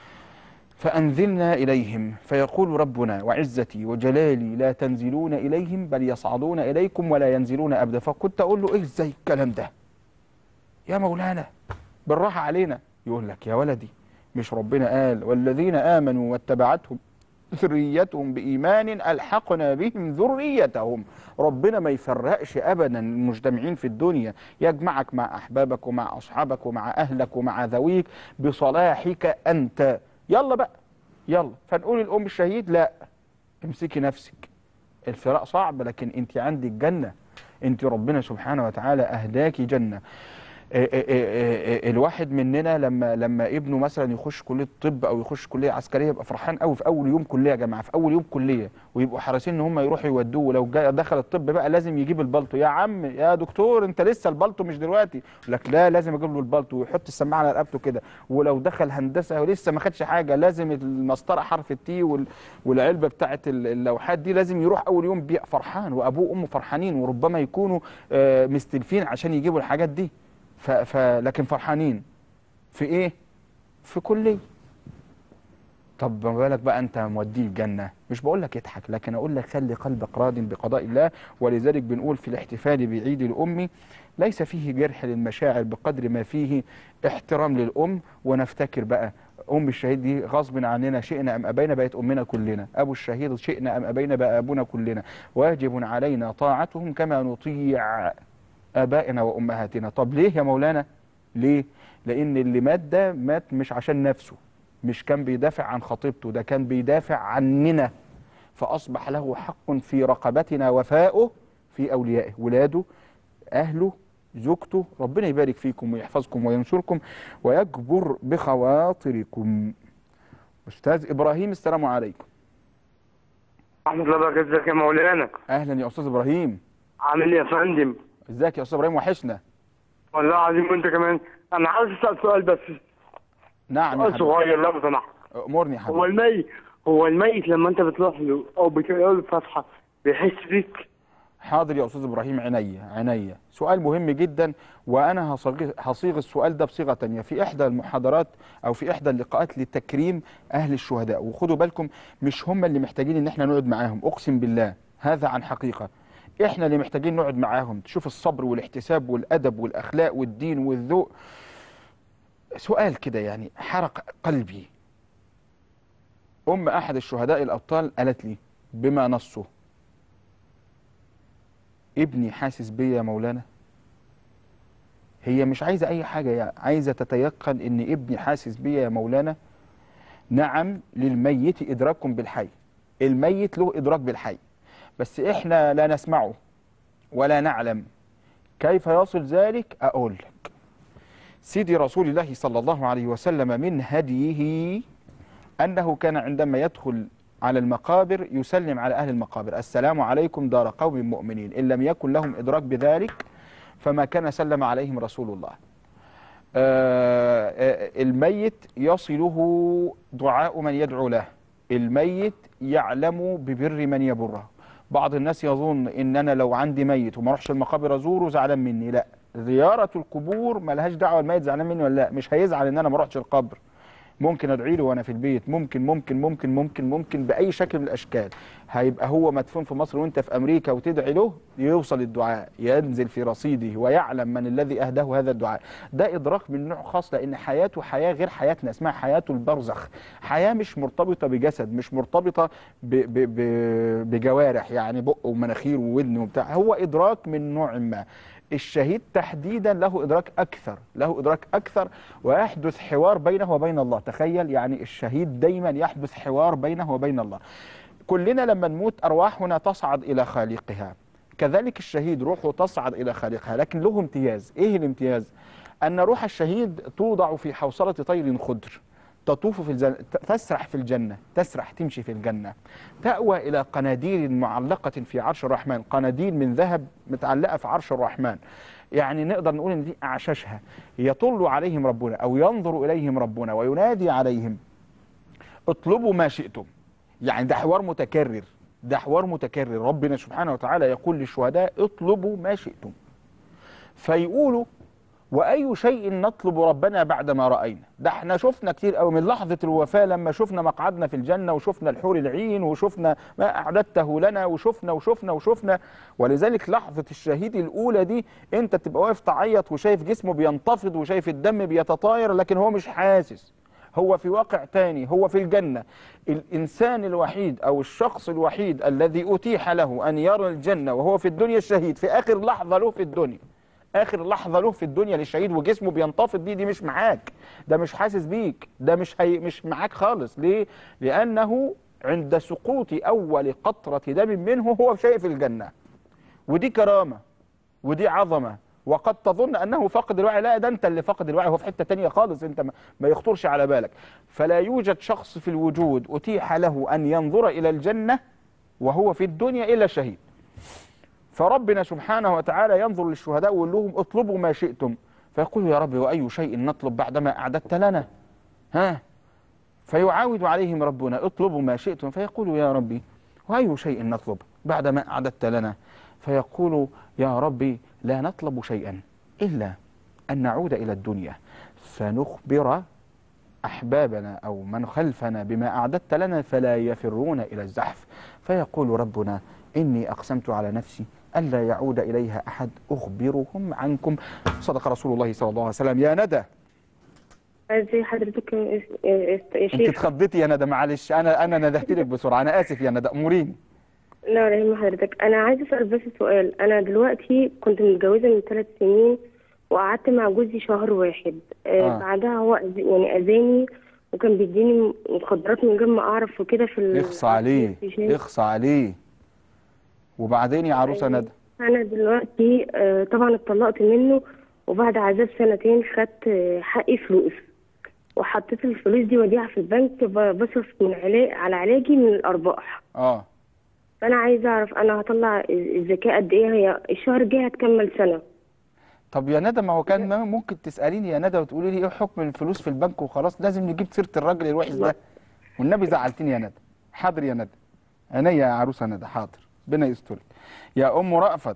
فأنزلنا إليهم فيقول ربنا وعزتي وجلالي لا تنزلون إليهم بل يصعدون إليكم ولا ينزلون أبدا فكنت أقول له إيه زي الكلام ده يا مولانا بالراحة علينا يقول لك يا ولدي مش ربنا قال والذين آمنوا واتبعتهم ذريتهم بإيمان ألحقنا بهم ذريتهم ربنا ما يفرقش أبدا المجتمعين في الدنيا يجمعك مع أحبابك ومع أصحابك ومع أهلك ومع ذويك بصلاحك أنت يلا بقى يلا فنقول الأم الشهيد لا امسكي نفسك الفراق صعب لكن انت عندك جنة انت ربنا سبحانه وتعالى أهداكي جنة إيه إيه إيه إيه الواحد مننا لما لما ابنه مثلا يخش كليه طب او يخش كليه عسكريه يبقى فرحان قوي في اول يوم كليه يا جماعه في اول يوم كليه ويبقوا حريصين ان هم يروحوا يودوه ولو جاي دخل الطب بقى لازم يجيب البلطو يا عم يا دكتور انت لسه البلطو مش دلوقتي يقول لك لا لازم اجيب له البلطو ويحط السماعه على رقبته كده ولو دخل هندسه ولسه ما خدش حاجه لازم المسطره حرف التي وال- والعلبه بتاعه ال- اللوحات دي لازم يروح اول يوم بيبقى فرحان وابوه وامه فرحانين وربما يكونوا آه، مستلفين عشان يجيبوا الحاجات دي ف... ف... لكن فرحانين في ايه في كليه طب ما بالك بقى انت موديه الجنه مش بقول لك اضحك لكن اقول لك خلي قلبك راض بقضاء الله ولذلك بنقول في الاحتفال بعيد الام ليس فيه جرح للمشاعر بقدر ما فيه احترام للام ونفتكر بقى ام الشهيد دي غصب عننا شئنا ام ابينا بقت امنا كلنا ابو الشهيد شئنا ام ابينا بقى ابونا كلنا واجب علينا طاعتهم كما نطيع آبائنا وأمهاتنا طب ليه يا مولانا ليه لأن اللي مات ده مات مش عشان نفسه مش كان بيدافع عن خطيبته ده كان بيدافع عننا فأصبح له حق في رقبتنا وفاؤه في أوليائه ولاده أهله زوجته ربنا يبارك فيكم ويحفظكم وينصركم ويجبر بخواطركم أستاذ إبراهيم السلام عليكم ورحمة الله وبركاته ازيك يا مولانا أهلا يا أستاذ إبراهيم عامل ايه يا فندم ازيك يا أستاذ إبراهيم وحشنا والله العظيم وانت كمان انا عاوز اسال سؤال بس نعم يا سؤال حبيبي صغير لو سمحت أمورني يا هو حبيبي الميت هو الميت لما انت بتروح له او بتقرا له فاتحه بيحس بيك حاضر يا استاذ ابراهيم عينيا عينيا سؤال مهم جدا وانا هصيغ هصيغ السؤال ده بصيغه تانية في احدى المحاضرات او في احدى اللقاءات لتكريم اهل الشهداء وخدوا بالكم مش هم اللي محتاجين ان احنا نقعد معاهم اقسم بالله هذا عن حقيقه احنا اللي محتاجين نقعد معاهم تشوف الصبر والاحتساب والادب والاخلاق والدين والذوق سؤال كده يعني حرق قلبي ام احد الشهداء الابطال قالت لي بما نصه ابني حاسس بيا يا مولانا هي مش عايزه اي حاجه يعني عايزه تتيقن ان ابني حاسس بيا يا مولانا نعم للميت ادراك بالحي الميت له ادراك بالحي بس احنا لا نسمعه ولا نعلم كيف يصل ذلك اقول لك سيدي رسول الله صلى الله عليه وسلم من هديه انه كان عندما يدخل على المقابر يسلم على أهل المقابر السلام عليكم دار قوم مؤمنين إن لم يكن لهم إدراك بذلك فما كان سلم عليهم رسول الله آه، آه، الميت يصله دعاء من يدعو له الميت يعلم ببر من يبره بعض الناس يظن ان انا لو عندي ميت وما اروحش المقابر ازوره زعلان مني لا زياره القبور ملهاش دعوه الميت زعلان مني ولا لا مش هيزعل ان انا ما اروحش القبر ممكن ادعي له وانا في البيت ممكن ممكن ممكن ممكن ممكن باي شكل من الاشكال هيبقى هو مدفون في مصر وانت في امريكا وتدعي له يوصل الدعاء ينزل في رصيده ويعلم من الذي اهداه هذا الدعاء ده ادراك من نوع خاص لان حياته حياه غير حياتنا اسمها حياته البرزخ حياه مش مرتبطه بجسد مش مرتبطه ب ب ب بجوارح يعني بق ومناخير وودن وبتاع هو ادراك من نوع ما الشهيد تحديدا له ادراك اكثر له ادراك اكثر ويحدث حوار بينه وبين الله تخيل يعني الشهيد دايما يحدث حوار بينه وبين الله كلنا لما نموت ارواحنا تصعد الى خالقها كذلك الشهيد روحه تصعد الى خالقها لكن له امتياز ايه الامتياز ان روح الشهيد توضع في حوصله طير خضر تطوف في الجنة تسرح في الجنة تسرح تمشي في الجنة تأوى إلى قناديل معلقة في عرش الرحمن قناديل من ذهب متعلقة في عرش الرحمن يعني نقدر نقول ان دي اعشاشها يطل عليهم ربنا او ينظر اليهم ربنا وينادي عليهم اطلبوا ما شئتم يعني ده حوار متكرر ده حوار متكرر ربنا سبحانه وتعالى يقول للشهداء اطلبوا ما شئتم فيقولوا واي شيء نطلب ربنا بعد ما راينا ده احنا شفنا كتير قوي من لحظه الوفاه لما شفنا مقعدنا في الجنه وشفنا الحور العين وشفنا ما اعددته لنا وشفنا وشفنا وشفنا ولذلك لحظه الشهيد الاولى دي انت تبقى واقف تعيط وشايف جسمه بينتفض وشايف الدم بيتطاير لكن هو مش حاسس هو في واقع تاني هو في الجنة الإنسان الوحيد أو الشخص الوحيد الذي أتيح له أن يرى الجنة وهو في الدنيا الشهيد في آخر لحظة له في الدنيا اخر لحظه له في الدنيا للشهيد وجسمه بينتفض دي دي مش معاك ده مش حاسس بيك ده مش هي مش معاك خالص ليه لانه عند سقوط اول قطره دم منه هو شايف الجنه ودي كرامه ودي عظمه وقد تظن انه فقد الوعي لا ده انت اللي فقد الوعي هو في حته تانية خالص انت ما- ما يخطرش على بالك فلا يوجد شخص في الوجود اتيح له ان ينظر الى الجنه وهو في الدنيا الا شهيد فربنا سبحانه وتعالى ينظر للشهداء ويقول لهم اطلبوا ما شئتم فيقول يا رب واي شيء نطلب بعدما اعددت لنا ها فيعاود عليهم ربنا اطلبوا ما شئتم فيقول يا ربي واي شيء نطلب بعدما اعددت لنا فيقول يا ربي لا نطلب شيئا الا ان نعود الى الدنيا فنخبر احبابنا او من خلفنا بما اعددت لنا فلا يفرون الى الزحف فيقول ربنا اني اقسمت على نفسي الا يعود اليها احد اخبرهم عنكم صدق رسول الله صلى الله عليه وسلم يا ندى ازي حضرتك يا يا انت شيخ اتخضيتي يا ندى معلش انا انا ندهت لك بسرعه انا اسف يا ندى اموريني لا ولا يهم حضرتك انا عايزه اسال بس سؤال انا دلوقتي كنت متجوزه من ثلاث سنين وقعدت مع جوزي شهر واحد آه. آه. بعدها هو أذ- يعني اذاني وكان بيديني مخدرات من غير ما اعرف وكده في ال- اخصى عليه في- اخصى عليه وبعدين يا عروسه ندى انا دلوقتي آه، طبعا اتطلقت منه وبعد عذاب سنتين خدت آه، حقي فلوس وحطيت الفلوس دي وديعة في البنك ب- بصرف من علاج على علاجي من الارباح اه فانا عايزه اعرف انا هطلع الزكاه قد ايه هي الشهر الجاي هتكمل سنه طب يا ندى ما هو كان ما ممكن تساليني يا ندى وتقولي لي ايه حكم الفلوس في البنك وخلاص لازم نجيب سيره الراجل الوحش ده والنبي زعلتني يا ندى حاضر يا ندى عينيا يا عروسه ندى حاضر ربنا يسترك يا ام رأفت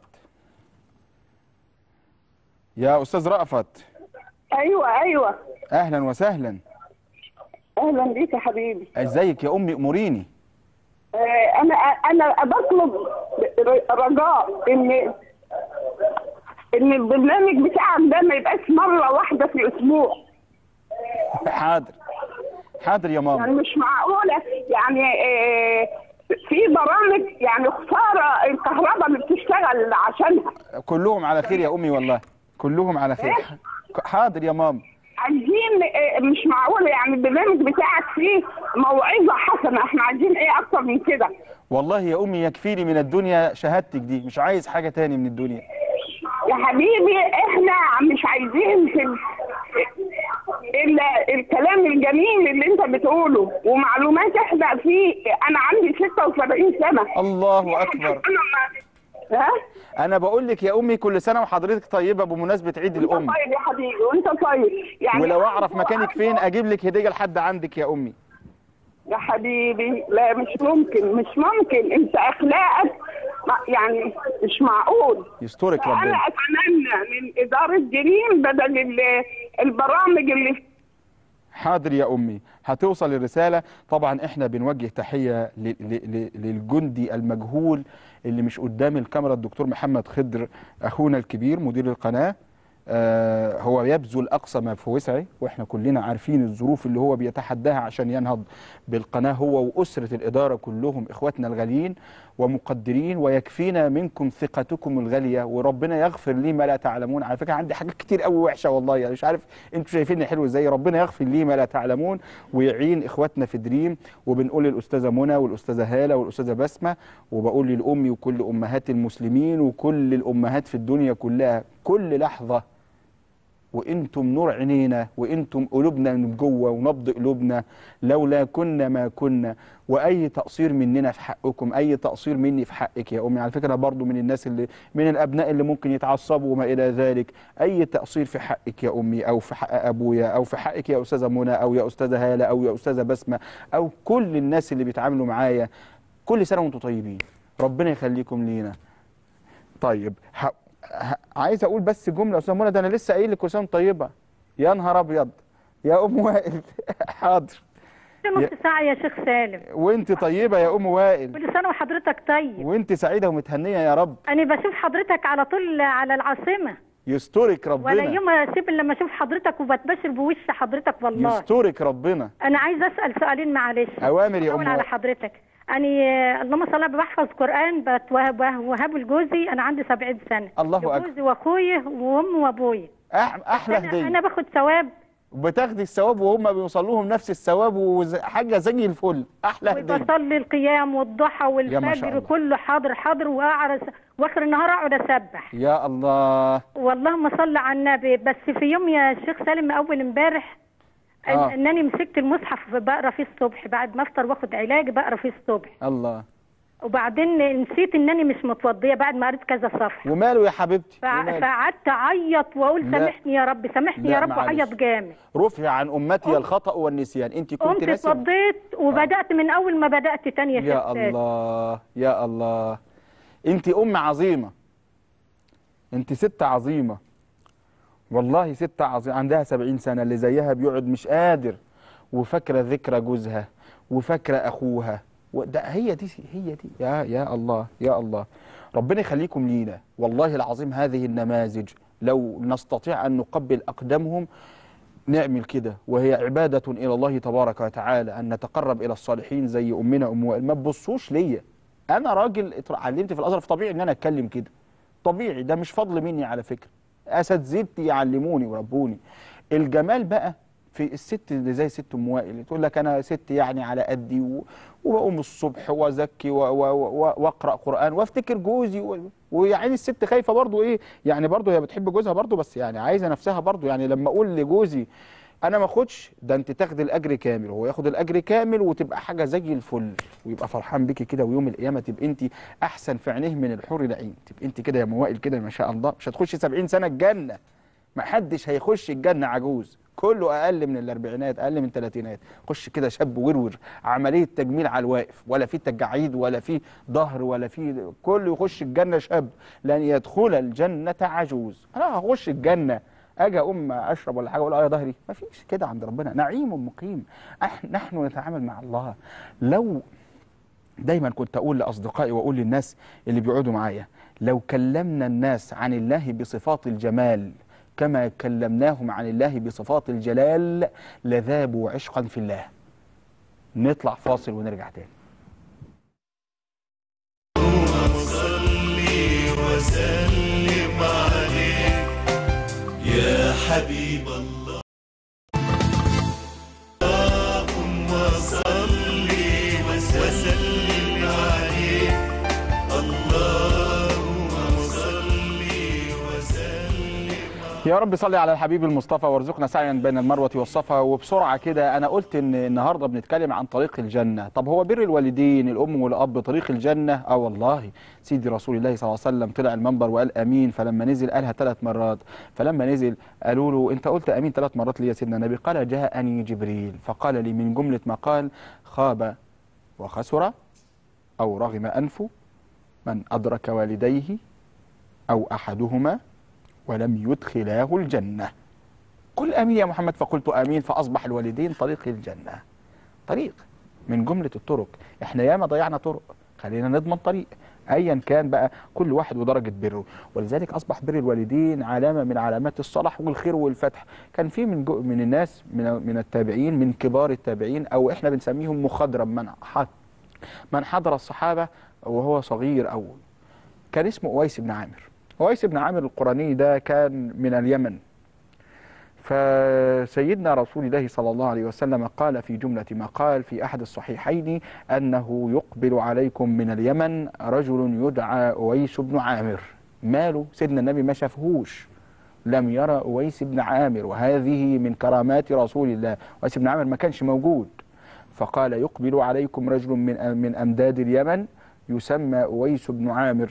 يا استاذ رأفت ايوه ايوه اهلا وسهلا اهلا بيك يا حبيبي ازيك يا امي اموريني آه، انا انا بطلب ر- رجاء ان ان البرنامج بتاعك ده ما يبقاش مره واحده في الاسبوع حاضر حاضر يا يعني ماما مش معقوله يعني آه، في برامج يعني خساره الكهرباء اللي بتشتغل عشانها كلهم على خير يا امي والله كلهم على خير حاضر يا ماما عايزين آه، مش معقوله يعني البرنامج بتاعك فيه موعظه حسنه احنا عايزين ايه اكتر من كده والله يا امي يكفيني من الدنيا شهادتك دي مش عايز حاجه تاني من الدنيا يا حبيبي احنا مش عايزين في الا الكلام الجميل اللي انت بتقوله ومعلومات احنا في انا عندي 76 سنه الله اكبر انا ما ها انا بقول لك يا امي كل سنه وحضرتك طيبه بمناسبه عيد انت الام طيب يا حبيبي وانت طيب يعني ولو اعرف مكانك فين اجيب لك هديه لحد عندك يا امي يا حبيبي لا مش ممكن مش ممكن انت اخلاقك ما- يعني مش معقول يسترك انا ربنا اتمنى من اداره جريم بدل ال- البرامج اللي حاضر يا امي هتوصل الرساله طبعا احنا بنوجه تحيه ل- ل- ل- للجندي المجهول اللي مش قدام الكاميرا الدكتور محمد خضر اخونا الكبير مدير القناه آه هو يبذل اقصى ما في وسعه واحنا كلنا عارفين الظروف اللي هو بيتحداها عشان ينهض بالقناه هو واسره الاداره كلهم اخواتنا الغاليين ومقدرين ويكفينا منكم ثقتكم الغاليه وربنا يغفر لي ما لا تعلمون على فكره عندي حاجات كتير قوي وحشه والله يعني مش عارف انتوا شايفيني حلو ازاي ربنا يغفر لي ما لا تعلمون ويعين اخواتنا في دريم وبنقول للاستاذه منى والاستاذه هاله والاستاذه بسمه وبقول للامي وكل امهات المسلمين وكل الامهات في الدنيا كلها كل لحظه وانتم نور عينينا وانتم قلوبنا من جوه ونبض قلوبنا لولا كنا ما كنا واي تقصير مننا في حقكم اي تقصير مني في حقك يا امي على فكره أنا برضو من الناس اللي من الابناء اللي ممكن يتعصبوا وما الى ذلك اي تقصير في حقك يا امي او في حق ابويا او في حقك يا استاذه منى او يا استاذه هاله او يا استاذه بسمه او كل الناس اللي بيتعاملوا معايا كل سنه وانتم طيبين ربنا يخليكم لينا طيب ه... ه... عايز اقول بس جمله يا استاذ منى ده انا لسه قايل لك كل سنه وأنت طيبه يا نهار ابيض يا ام وائل حاضر نص ساعة يا شيخ سالم وانت طيبه يا ام وائل كل سنة وحضرتك طيب وانت سعيده ومتهنيه يا رب أنا بشوف حضرتك على طول على العاصمة يسترك ولا ربنا يوم أسيب إلا لما أشوف حضرتك وبتبشر بوش حضرتك والله يسترك ربنا أنا عايزة أسأل سؤالين معلش أوامر يا أول أم على وائل. حضرتك أنا آه، اللهم صل على النبي بحفظ قرآن بتوهب وهبه لجوزي أنا عندي 70 سنة الله أكبر. لجوزي وأخويا وأمي وأبويا أح... احلى أنا, هديه أنا باخد ثواب بتاخدي الثواب وهم بيوصل لهم نفس الثواب وحاجه زي الفل احلى هديه وبصلي القيام والضحى يا ما شاء والفجر الله. كله حاضر حاضر وأعرس وآخر النهار أقعد أسبح يا الله واللهم صل على النبي بس في يوم يا شيخ سالم اول امبارح إن- آه. انني مسكت المصحف بقرا فيه الصبح بعد ما افطر واخد علاج بقرا فيه الصبح الله وبعدين نسيت انني مش متوضيه بعد ما قريت كذا صفحه وماله يا حبيبتي فع- وماله؟ فقعدت اعيط واقول لا. سامحني يا رب سامحني لا، يا رب معلش. واعيط جامد رفع عن امتي الخطا والنسيان انت كنت قمت ناسيه اتوضيت وبدات من اول ما بدات تاني يا شيخ يا سالم. الله يا الله انت ام عظيمه انت ست عظيمه والله ست عظيمه عندها سبعين سنه اللي زيها بيقعد مش قادر وفاكره ذكرى جوزها وفاكره اخوها وده هي دي هي دي يا يا الله يا الله ربنا يخليكم لينا والله العظيم هذه النماذج لو نستطيع ان نقبل اقدامهم نعمل كده وهي عبادة إلى الله تبارك وتعالى أن نتقرب إلى الصالحين زي أمنا أم وائل ما تبصوش ليا أنا راجل اتر- علمت في الأزهر فطبيعي إن أنا أتكلم كده طبيعي ده مش فضل مني على فكرة أساتذتي يعلموني وربوني الجمال بقى في الست اللي زي ست ام وائل تقول لك انا ست يعني على قدي و- وبقوم الصبح وازكي و- و- و- واقرا قران وافتكر جوزي و- ويعني الست خايفه برضو ايه يعني برضو هي بتحب جوزها برضو بس يعني عايزه نفسها برضو يعني لما اقول لجوزي انا ما اخدش ده انت تاخد الاجر كامل وهو ياخد الاجر كامل وتبقى حاجه زي الفل ويبقى فرحان بيكي كده ويوم القيامه تبقى انت احسن في عينيه من الحور العين تبقى انت كده يا ام وائل كده ما شاء الله مش هتخشي 70 سنه الجنه ما حدش هيخش الجنة عجوز كله أقل من الأربعينات أقل من الثلاثينات خش كده شاب ورور عملية تجميل على الواقف ولا في تجاعيد ولا في ظهر ولا في كله يخش الجنة شاب لن يدخل الجنة عجوز أنا هخش الجنة أجي أقوم أشرب ولا حاجة أقول أه يا ظهري ما فيش كده عند ربنا نعيم مقيم أح- نحن نتعامل مع الله لو دايما كنت اقول لاصدقائي واقول للناس اللي بيقعدوا معايا لو كلمنا الناس عن الله بصفات الجمال كما كلمناهم عن الله بصفات الجلال لذابوا عشقا في الله نطلع فاصل ونرجع تاني صلي وسلم عليك يا حبيب الله اللهم صلي وسلم عليك اللهم صلي وسلم يا رب صلي على الحبيب المصطفى وارزقنا سعيا بين المروة والصفا وبسرعة كده أنا قلت إن النهاردة بنتكلم عن طريق الجنة طب هو بر الوالدين الأم والأب طريق الجنة آه والله سيدي رسول الله صلى الله عليه وسلم طلع المنبر وقال أمين فلما نزل قالها ثلاث مرات فلما نزل قالوا له أنت قلت أمين ثلاث مرات ليه يا سيدنا النبي قال جاءني جبريل فقال لي من جملة ما قال خاب وخسر أو رغم أنفه من أدرك والديه أو أحدهما ولم يدخلاه الجنة قل امين يا محمد فقلت امين فاصبح الوالدين طريق الجنه طريق من جمله الطرق احنا ياما ضيعنا طرق خلينا نضمن طريق ايا كان بقى كل واحد ودرجه بره ولذلك اصبح بر الوالدين علامه من علامات الصلاح والخير والفتح كان في من جو من الناس من من التابعين من كبار التابعين او احنا بنسميهم مخضرم من ح- من حضر الصحابه وهو صغير او كان اسمه اويس بن عامر اويس بن عامر القراني ده كان من اليمن فسيدنا رسول الله صلى الله عليه وسلم قال في جملة ما قال في أحد الصحيحين أنه يقبل عليكم من اليمن رجل يدعى أويس بن عامر ماله سيدنا النبي ما شافهوش لم يرى أويس بن عامر وهذه من كرامات رسول الله أويس بن عامر ما كانش موجود فقال يقبل عليكم رجل من من أمداد اليمن يسمى أويس بن عامر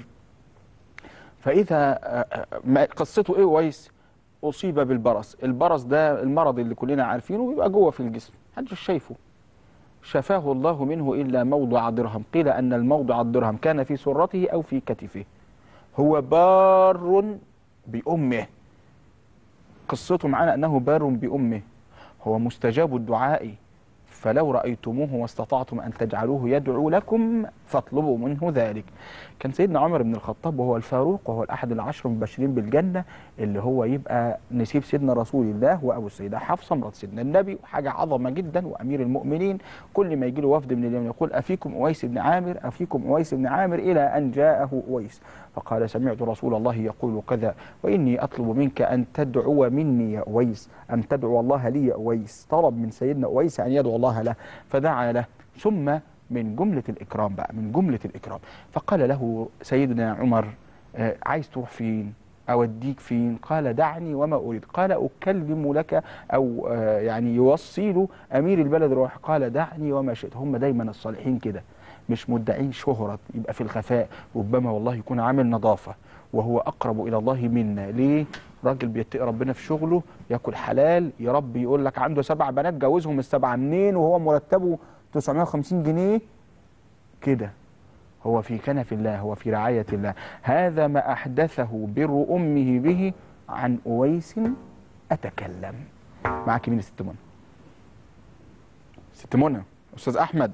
فإذا آه، آه، ما- قصته إيه أويس أصيب بالبرص البرص ده المرض اللي كلنا عارفينه بيبقى جوه في الجسم محدش شايفه شفاه الله منه إلا موضع درهم قيل أن الموضع الدرهم كان في سرته أو في كتفه هو بار بأمه قصته معنا أنه بار بأمه هو مستجاب الدعاء فلو رأيتموه واستطعتم أن تجعلوه يدعو لكم فاطلبوا منه ذلك كان سيدنا عمر بن الخطاب وهو الفاروق وهو الأحد العشر المبشرين بالجنة اللي هو يبقى نسيب سيدنا رسول الله وأبو السيدة حفصة مرات سيدنا النبي وحاجة عظمة جدا وأمير المؤمنين كل ما يجي له وفد من اليمن يقول أفيكم أويس بن عامر أفيكم أويس بن عامر إلى أن جاءه أويس فقال سمعت رسول الله يقول كذا وإني أطلب منك أن تدعو مني يا أويس أن تدعو الله لي يا أويس طلب من سيدنا أويس أن يدعو الله له فدعا له ثم من جملة الإكرام بقى من جملة الإكرام فقال له سيدنا عمر آه، عايز تروح فين أوديك فين قال دعني وما أريد قال أكلم لك أو آه، يعني يوصي له أمير البلد روح قال دعني وما شئت هم دايما الصالحين كده مش مدعين شهرة يبقى في الخفاء ربما والله يكون عامل نظافة وهو أقرب إلى الله منا ليه؟ راجل بيتقي ربنا في شغله ياكل حلال يربي يقول لك عنده سبع بنات جوزهم السبعة منين وهو مرتبه 950 جنيه كده هو في كنف الله هو في رعاية الله هذا ما أحدثه بر أمه به عن أويس أتكلم معك مين يا ست منى ست منى أستاذ أحمد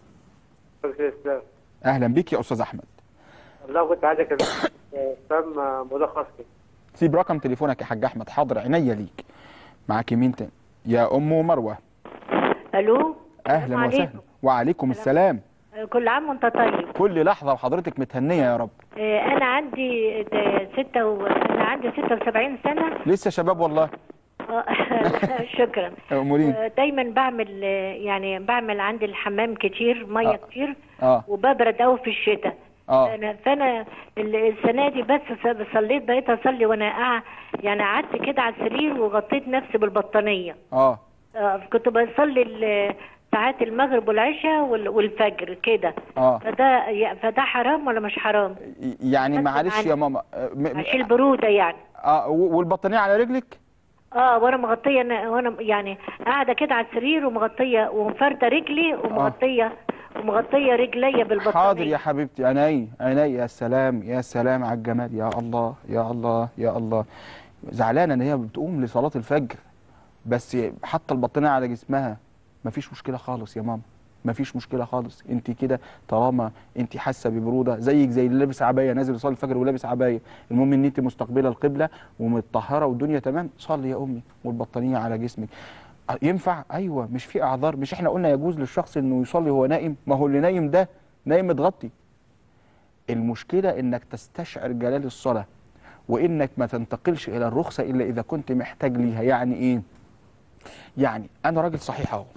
الاسلام أهلا بك يا أستاذ أحمد والله كنت عايزك فهم ملخص كده سيب رقم تليفونك يا حاج أحمد حاضر عينيا ليك معك مين تاني يا أم مروة الو أهلا السلام وسهلا عليكم. وعليكم السلام كل عام وانت طيب كل لحظة وحضرتك متهنية يا رب آه، انا عندي آه، ستة و... انا عندي 76 سنة لسه شباب والله آه، شكرا أمورين آه، دايما بعمل آه، يعني بعمل عندي الحمام كتير مية آه. كتير آه وببرد قوي في الشتاء آه انا فانا ال- السنه دي بس س- صليت بقيت اصلي وانا قاعد يعني قعدت كده على السرير وغطيت نفسي بالبطانيه آه آه، كنت بصلي ال- ساعات المغرب والعشاء وال- والفجر كده آه فده ي- فده حرام ولا مش حرام يعني بس معلش معلش. يا ماما آه، م- م- عشان البروده يعني اه و- والبطانية على رجلك اه وانا مغطيه أنا- وانا يعني قاعده كده على السرير ومغطيه ومفرده رجلي ومغطيه ومغطيه رجليا بالبطانيه حاضر يا حبيبتي عيني عيني يا سلام يا سلام على الجمال يا الله يا الله يا الله زعلانه ان هي بتقوم لصلاه الفجر بس حاطه البطانيه على جسمها مفيش مشكله خالص يا ماما مفيش مشكله خالص انت كده طالما انت حاسه ببروده زيك زي اللي لابس عبايه نازل يصلي الفجر ولابس عبايه المهم ان انت مستقبله القبله ومتطهره والدنيا تمام صلي يا امي والبطانيه على جسمك ينفع ايوه مش في اعذار مش احنا قلنا يجوز للشخص انه يصلي وهو نائم ما هو اللي نايم ده نايم متغطي المشكله انك تستشعر جلال الصلاه وانك ما تنتقلش الى الرخصه الا اذا كنت محتاج ليها يعني ايه يعني انا راجل صحيح اهو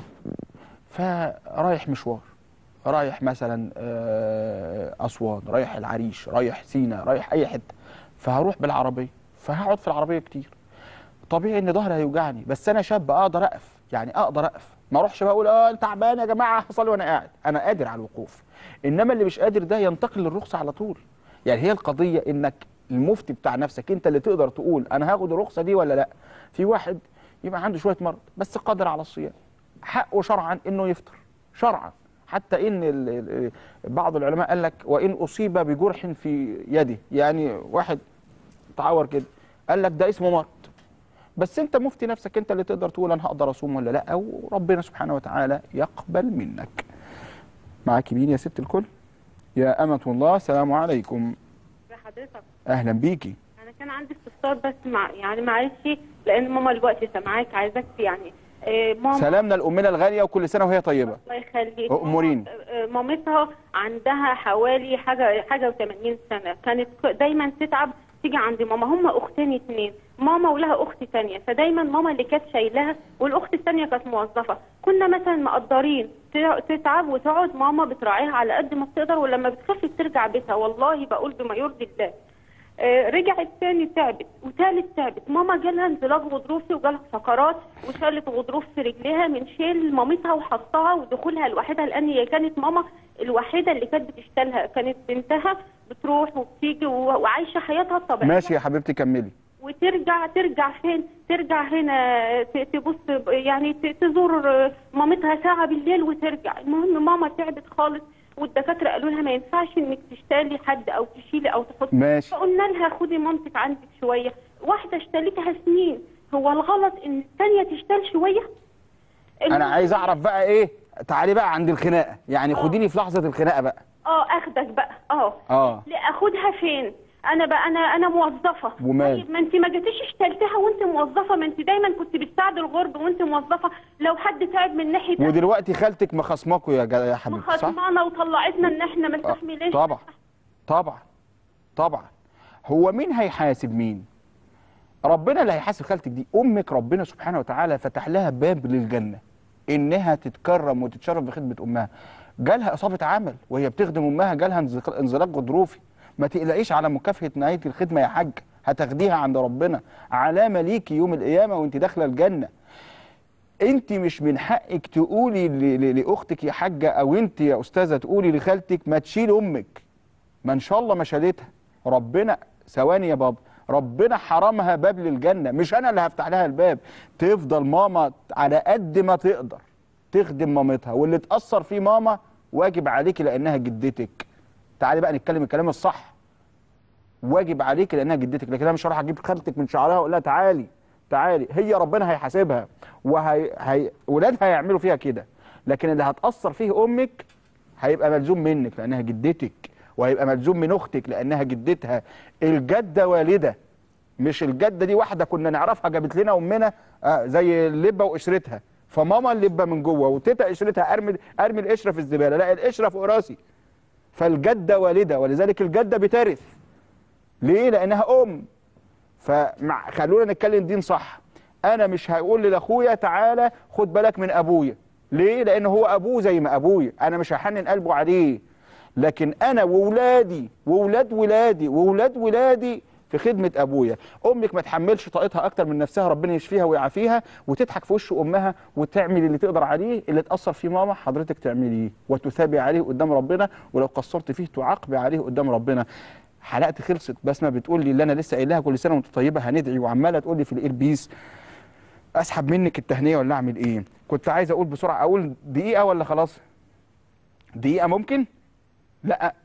فرايح مشوار رايح مثلا آه، اسوان رايح العريش رايح سينا رايح اي حته فهروح بالعربيه فهقعد في العربيه كتير طبيعي ان ظهري هيوجعني بس انا شاب اقدر اقف يعني اقدر اقف ما اروحش بقى اقول اه تعبان يا جماعه هصلي وانا قاعد انا قادر على الوقوف انما اللي مش قادر ده ينتقل للرخصه على طول يعني هي القضيه انك المفتي بتاع نفسك انت اللي تقدر تقول انا هاخد الرخصه دي ولا لا في واحد يبقى عنده شويه مرض بس قادر على الصيام حقه شرعا انه يفطر شرعا حتى ان ال- ال- بعض العلماء قال لك وان اصيب بجرح في يده يعني واحد تعور كده قال لك ده اسمه مرض بس انت مفتي نفسك انت اللي تقدر تقول انا هقدر اصوم ولا لا وربنا سبحانه وتعالى يقبل منك معاك مين يا ست الكل يا أمة الله السلام عليكم حضرتك أهلا بيكي انا كان عندي استفسار بس مع يعني معلش لان ماما دلوقتي سامعاك عايزاك يعني آه، ماما سلامنا لأمنا الغالية وكل سنة وهي طيبة الله يخليك أمورين آه، مامتها عندها حوالي حاجه حاجه و80 سنه كانت ك- دايما تتعب تيجي عند ماما هم اختين اتنين ماما ولها اخت تانية فدايما ماما اللي كانت شايلاها والاخت التانية كانت موظفه كنا مثلا مقدرين ت- تتعب وتقعد ماما بتراعيها على قد ما بتقدر ولما بتخف بترجع بيتها والله بقول بما يرضي الله آه، رجعت تاني تعبت وتالت تعبت ماما جالها انزلاق غضروفي وجالها فقرات وشالت غضروف في رجليها من شيل مامتها وحطها ودخولها لوحدها لان هي كانت ماما الوحيده اللي كانت بتشتغلها كانت بنتها بتروح وبتيجي و- وعايشه حياتها الطبيعيه ماشي يا حبيبتي كملي وترجع ترجع فين ترجع هنا ت- تبص ب- يعني ت- تزور آه، مامتها ساعة بالليل وترجع المهم ماما تعبت خالص والدكاترة قالوا لها ما ينفعش انك تشتري حد او تشيلي او تحطي ماشي. فقلنا لها خدي مامتك عندك شوية واحدة اشتريتها سنين هو الغلط ان الثانية تشتري شوية أنا عايز أعرف بقى إيه تعالي بقى عند الخناقة يعني خديني في لحظة الخناقة بقى اه اخدك بقى اه آه لا اخدها فين انا بقى انا انا موظفه ومال؟ طيب ما انت ما جيتيش اشتريتها وانت موظفه ما انت دايما كنت بتساعد الغرب وانت موظفه لو حد تعب من ناحيه ودلوقتي خالتك مخصماكوا يا جا- يا حبيبتي صح؟ خصمانه وطلعتنا ان احنا ما نستحملش طبعا طبعا طبعا هو مين هيحاسب مين ربنا اللي هيحاسب خالتك دي امك ربنا سبحانه وتعالى فتح لها باب للجنه انها تتكرم وتتشرف بخدمه امها جالها اصابه عمل وهي بتخدم امها جالها انزلاق انزلاق غضروفي ما تقلقيش على مكافاه نهايه الخدمه يا حاج هتاخديها عند ربنا علامه ليكي يوم القيامه وانت داخله الجنه انت مش من حقك تقولي ل- ل- لاختك يا حاجه او انت يا استاذه تقولي لخالتك ما تشيل امك ما ان شاء الله ما شالتها ربنا ثواني يا بابا ربنا حرمها باب للجنه مش انا اللي هفتح لها الباب تفضل ماما على قد ما تقدر تخدم مامتها واللي تاثر فيه ماما واجب عليكي لانها جدتك تعالي بقى نتكلم الكلام الصح واجب عليك لانها جدتك لكن انا مش هروح اجيب خالتك من شعرها واقول لها تعالي تعالي هي ربنا هيحاسبها وهي هي ولادها هيعملوا فيها كده لكن اللي هتاثر فيه امك هيبقى ملزوم منك لانها جدتك وهيبقى ملزوم من اختك لانها جدتها الجده والده مش الجده دي واحده كنا نعرفها جابت لنا امنا آه زي اللبه وقشرتها فماما اللبه من جوه وتيتا قشرتها ارمي ارمي القشره في الزباله لا القشره فوق راسي فالجده والده ولذلك الجده بترث ليه لانها ام فمع خلونا نتكلم دين صح انا مش هقول لاخويا تعالى خد بالك من ابويا ليه لان هو ابوه زي ما ابويا انا مش هحنن قلبه عليه لكن انا وولادي وولاد ولادي وولاد ولادي في خدمة أبويا أمك ما تحملش طاقتها أكتر من نفسها ربنا يشفيها ويعافيها وتضحك في وش أمها وتعمل اللي تقدر عليه اللي تأثر فيه ماما حضرتك تعمليه وتثابي عليه قدام ربنا ولو قصرت فيه تعاقبي عليه قدام ربنا حلقتي خلصت بسمة بتقول لي اللي أنا لسه قايلها كل سنة وأنت طيبة هندعي وعمالة تقول لي في الإيربيس أسحب منك التهنية ولا أعمل إيه كنت عايز أقول بسرعة أقول دقيقة ولا خلاص دقيقة ممكن لا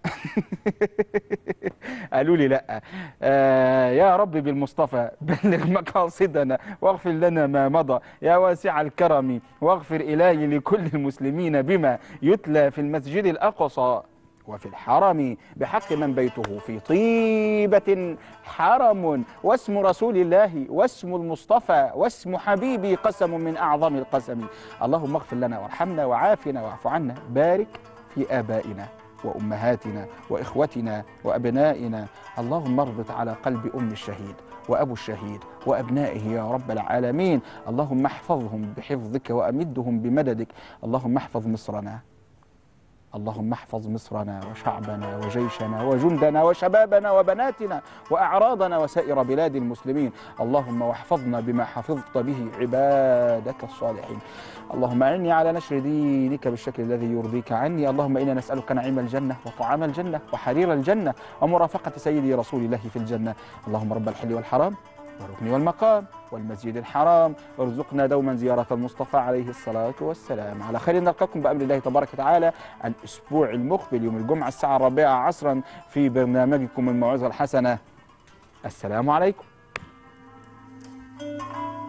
قالوا لي لا آه يا رب بالمصطفى بلغ مقاصدنا واغفر لنا ما مضى يا واسع الكرم واغفر إلهي لكل المسلمين بما يتلى في المسجد الأقصى وفي الحرم بحق من بيته في طيبة حرم واسم رسول الله واسم المصطفى واسم حبيبي قسم من أعظم القسم اللهم اغفر لنا وارحمنا وعافنا واعف عنا بارك في آبائنا وأمهاتنا وإخوتنا وأبنائنا اللهم اربط على قلب أم الشهيد وأبو الشهيد وأبنائه يا رب العالمين اللهم احفظهم بحفظك وأمدهم بمددك اللهم احفظ مصرنا اللهم احفظ مصرنا وشعبنا وجيشنا وجندنا وشبابنا وبناتنا وأعراضنا وسائر بلاد المسلمين اللهم واحفظنا بما حفظت به عبادك الصالحين اللهم أعني على نشر دينك بالشكل الذي يرضيك عني اللهم إنا نسألك نعيم الجنة وطعام الجنة وحرير الجنة ومرافقة سيدي رسول الله في الجنة اللهم رب الحل والحرام والركن والمقام والمسجد الحرام ارزقنا دوما زيارة المصطفى عليه الصلاة والسلام على خير نلقاكم بأمر الله تبارك وتعالى الأسبوع المقبل يوم الجمعة الساعة الرابعة عصرا في برنامجكم الموعظة الحسنة السلام عليكم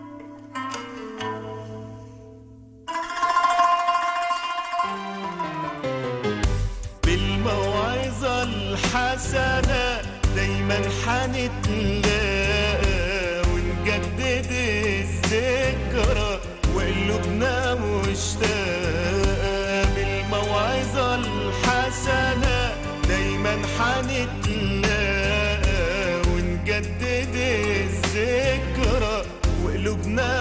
الحسنة دايما حنتلاقى ونجدد الذكرى وقلوبنا مشتاقة بالموعظة الحسنة دايما حنتلاقى ونجدد الذكرى وقلوبنا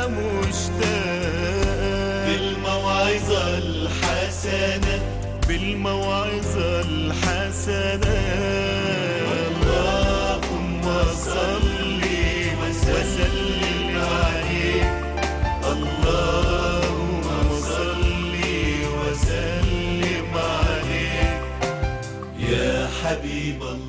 مشتاقة بالموعظة الحسنة بالموعظة الحسنة اللهم صل وسلم عليه اللهم صل وسلم عليه يا حبيب الله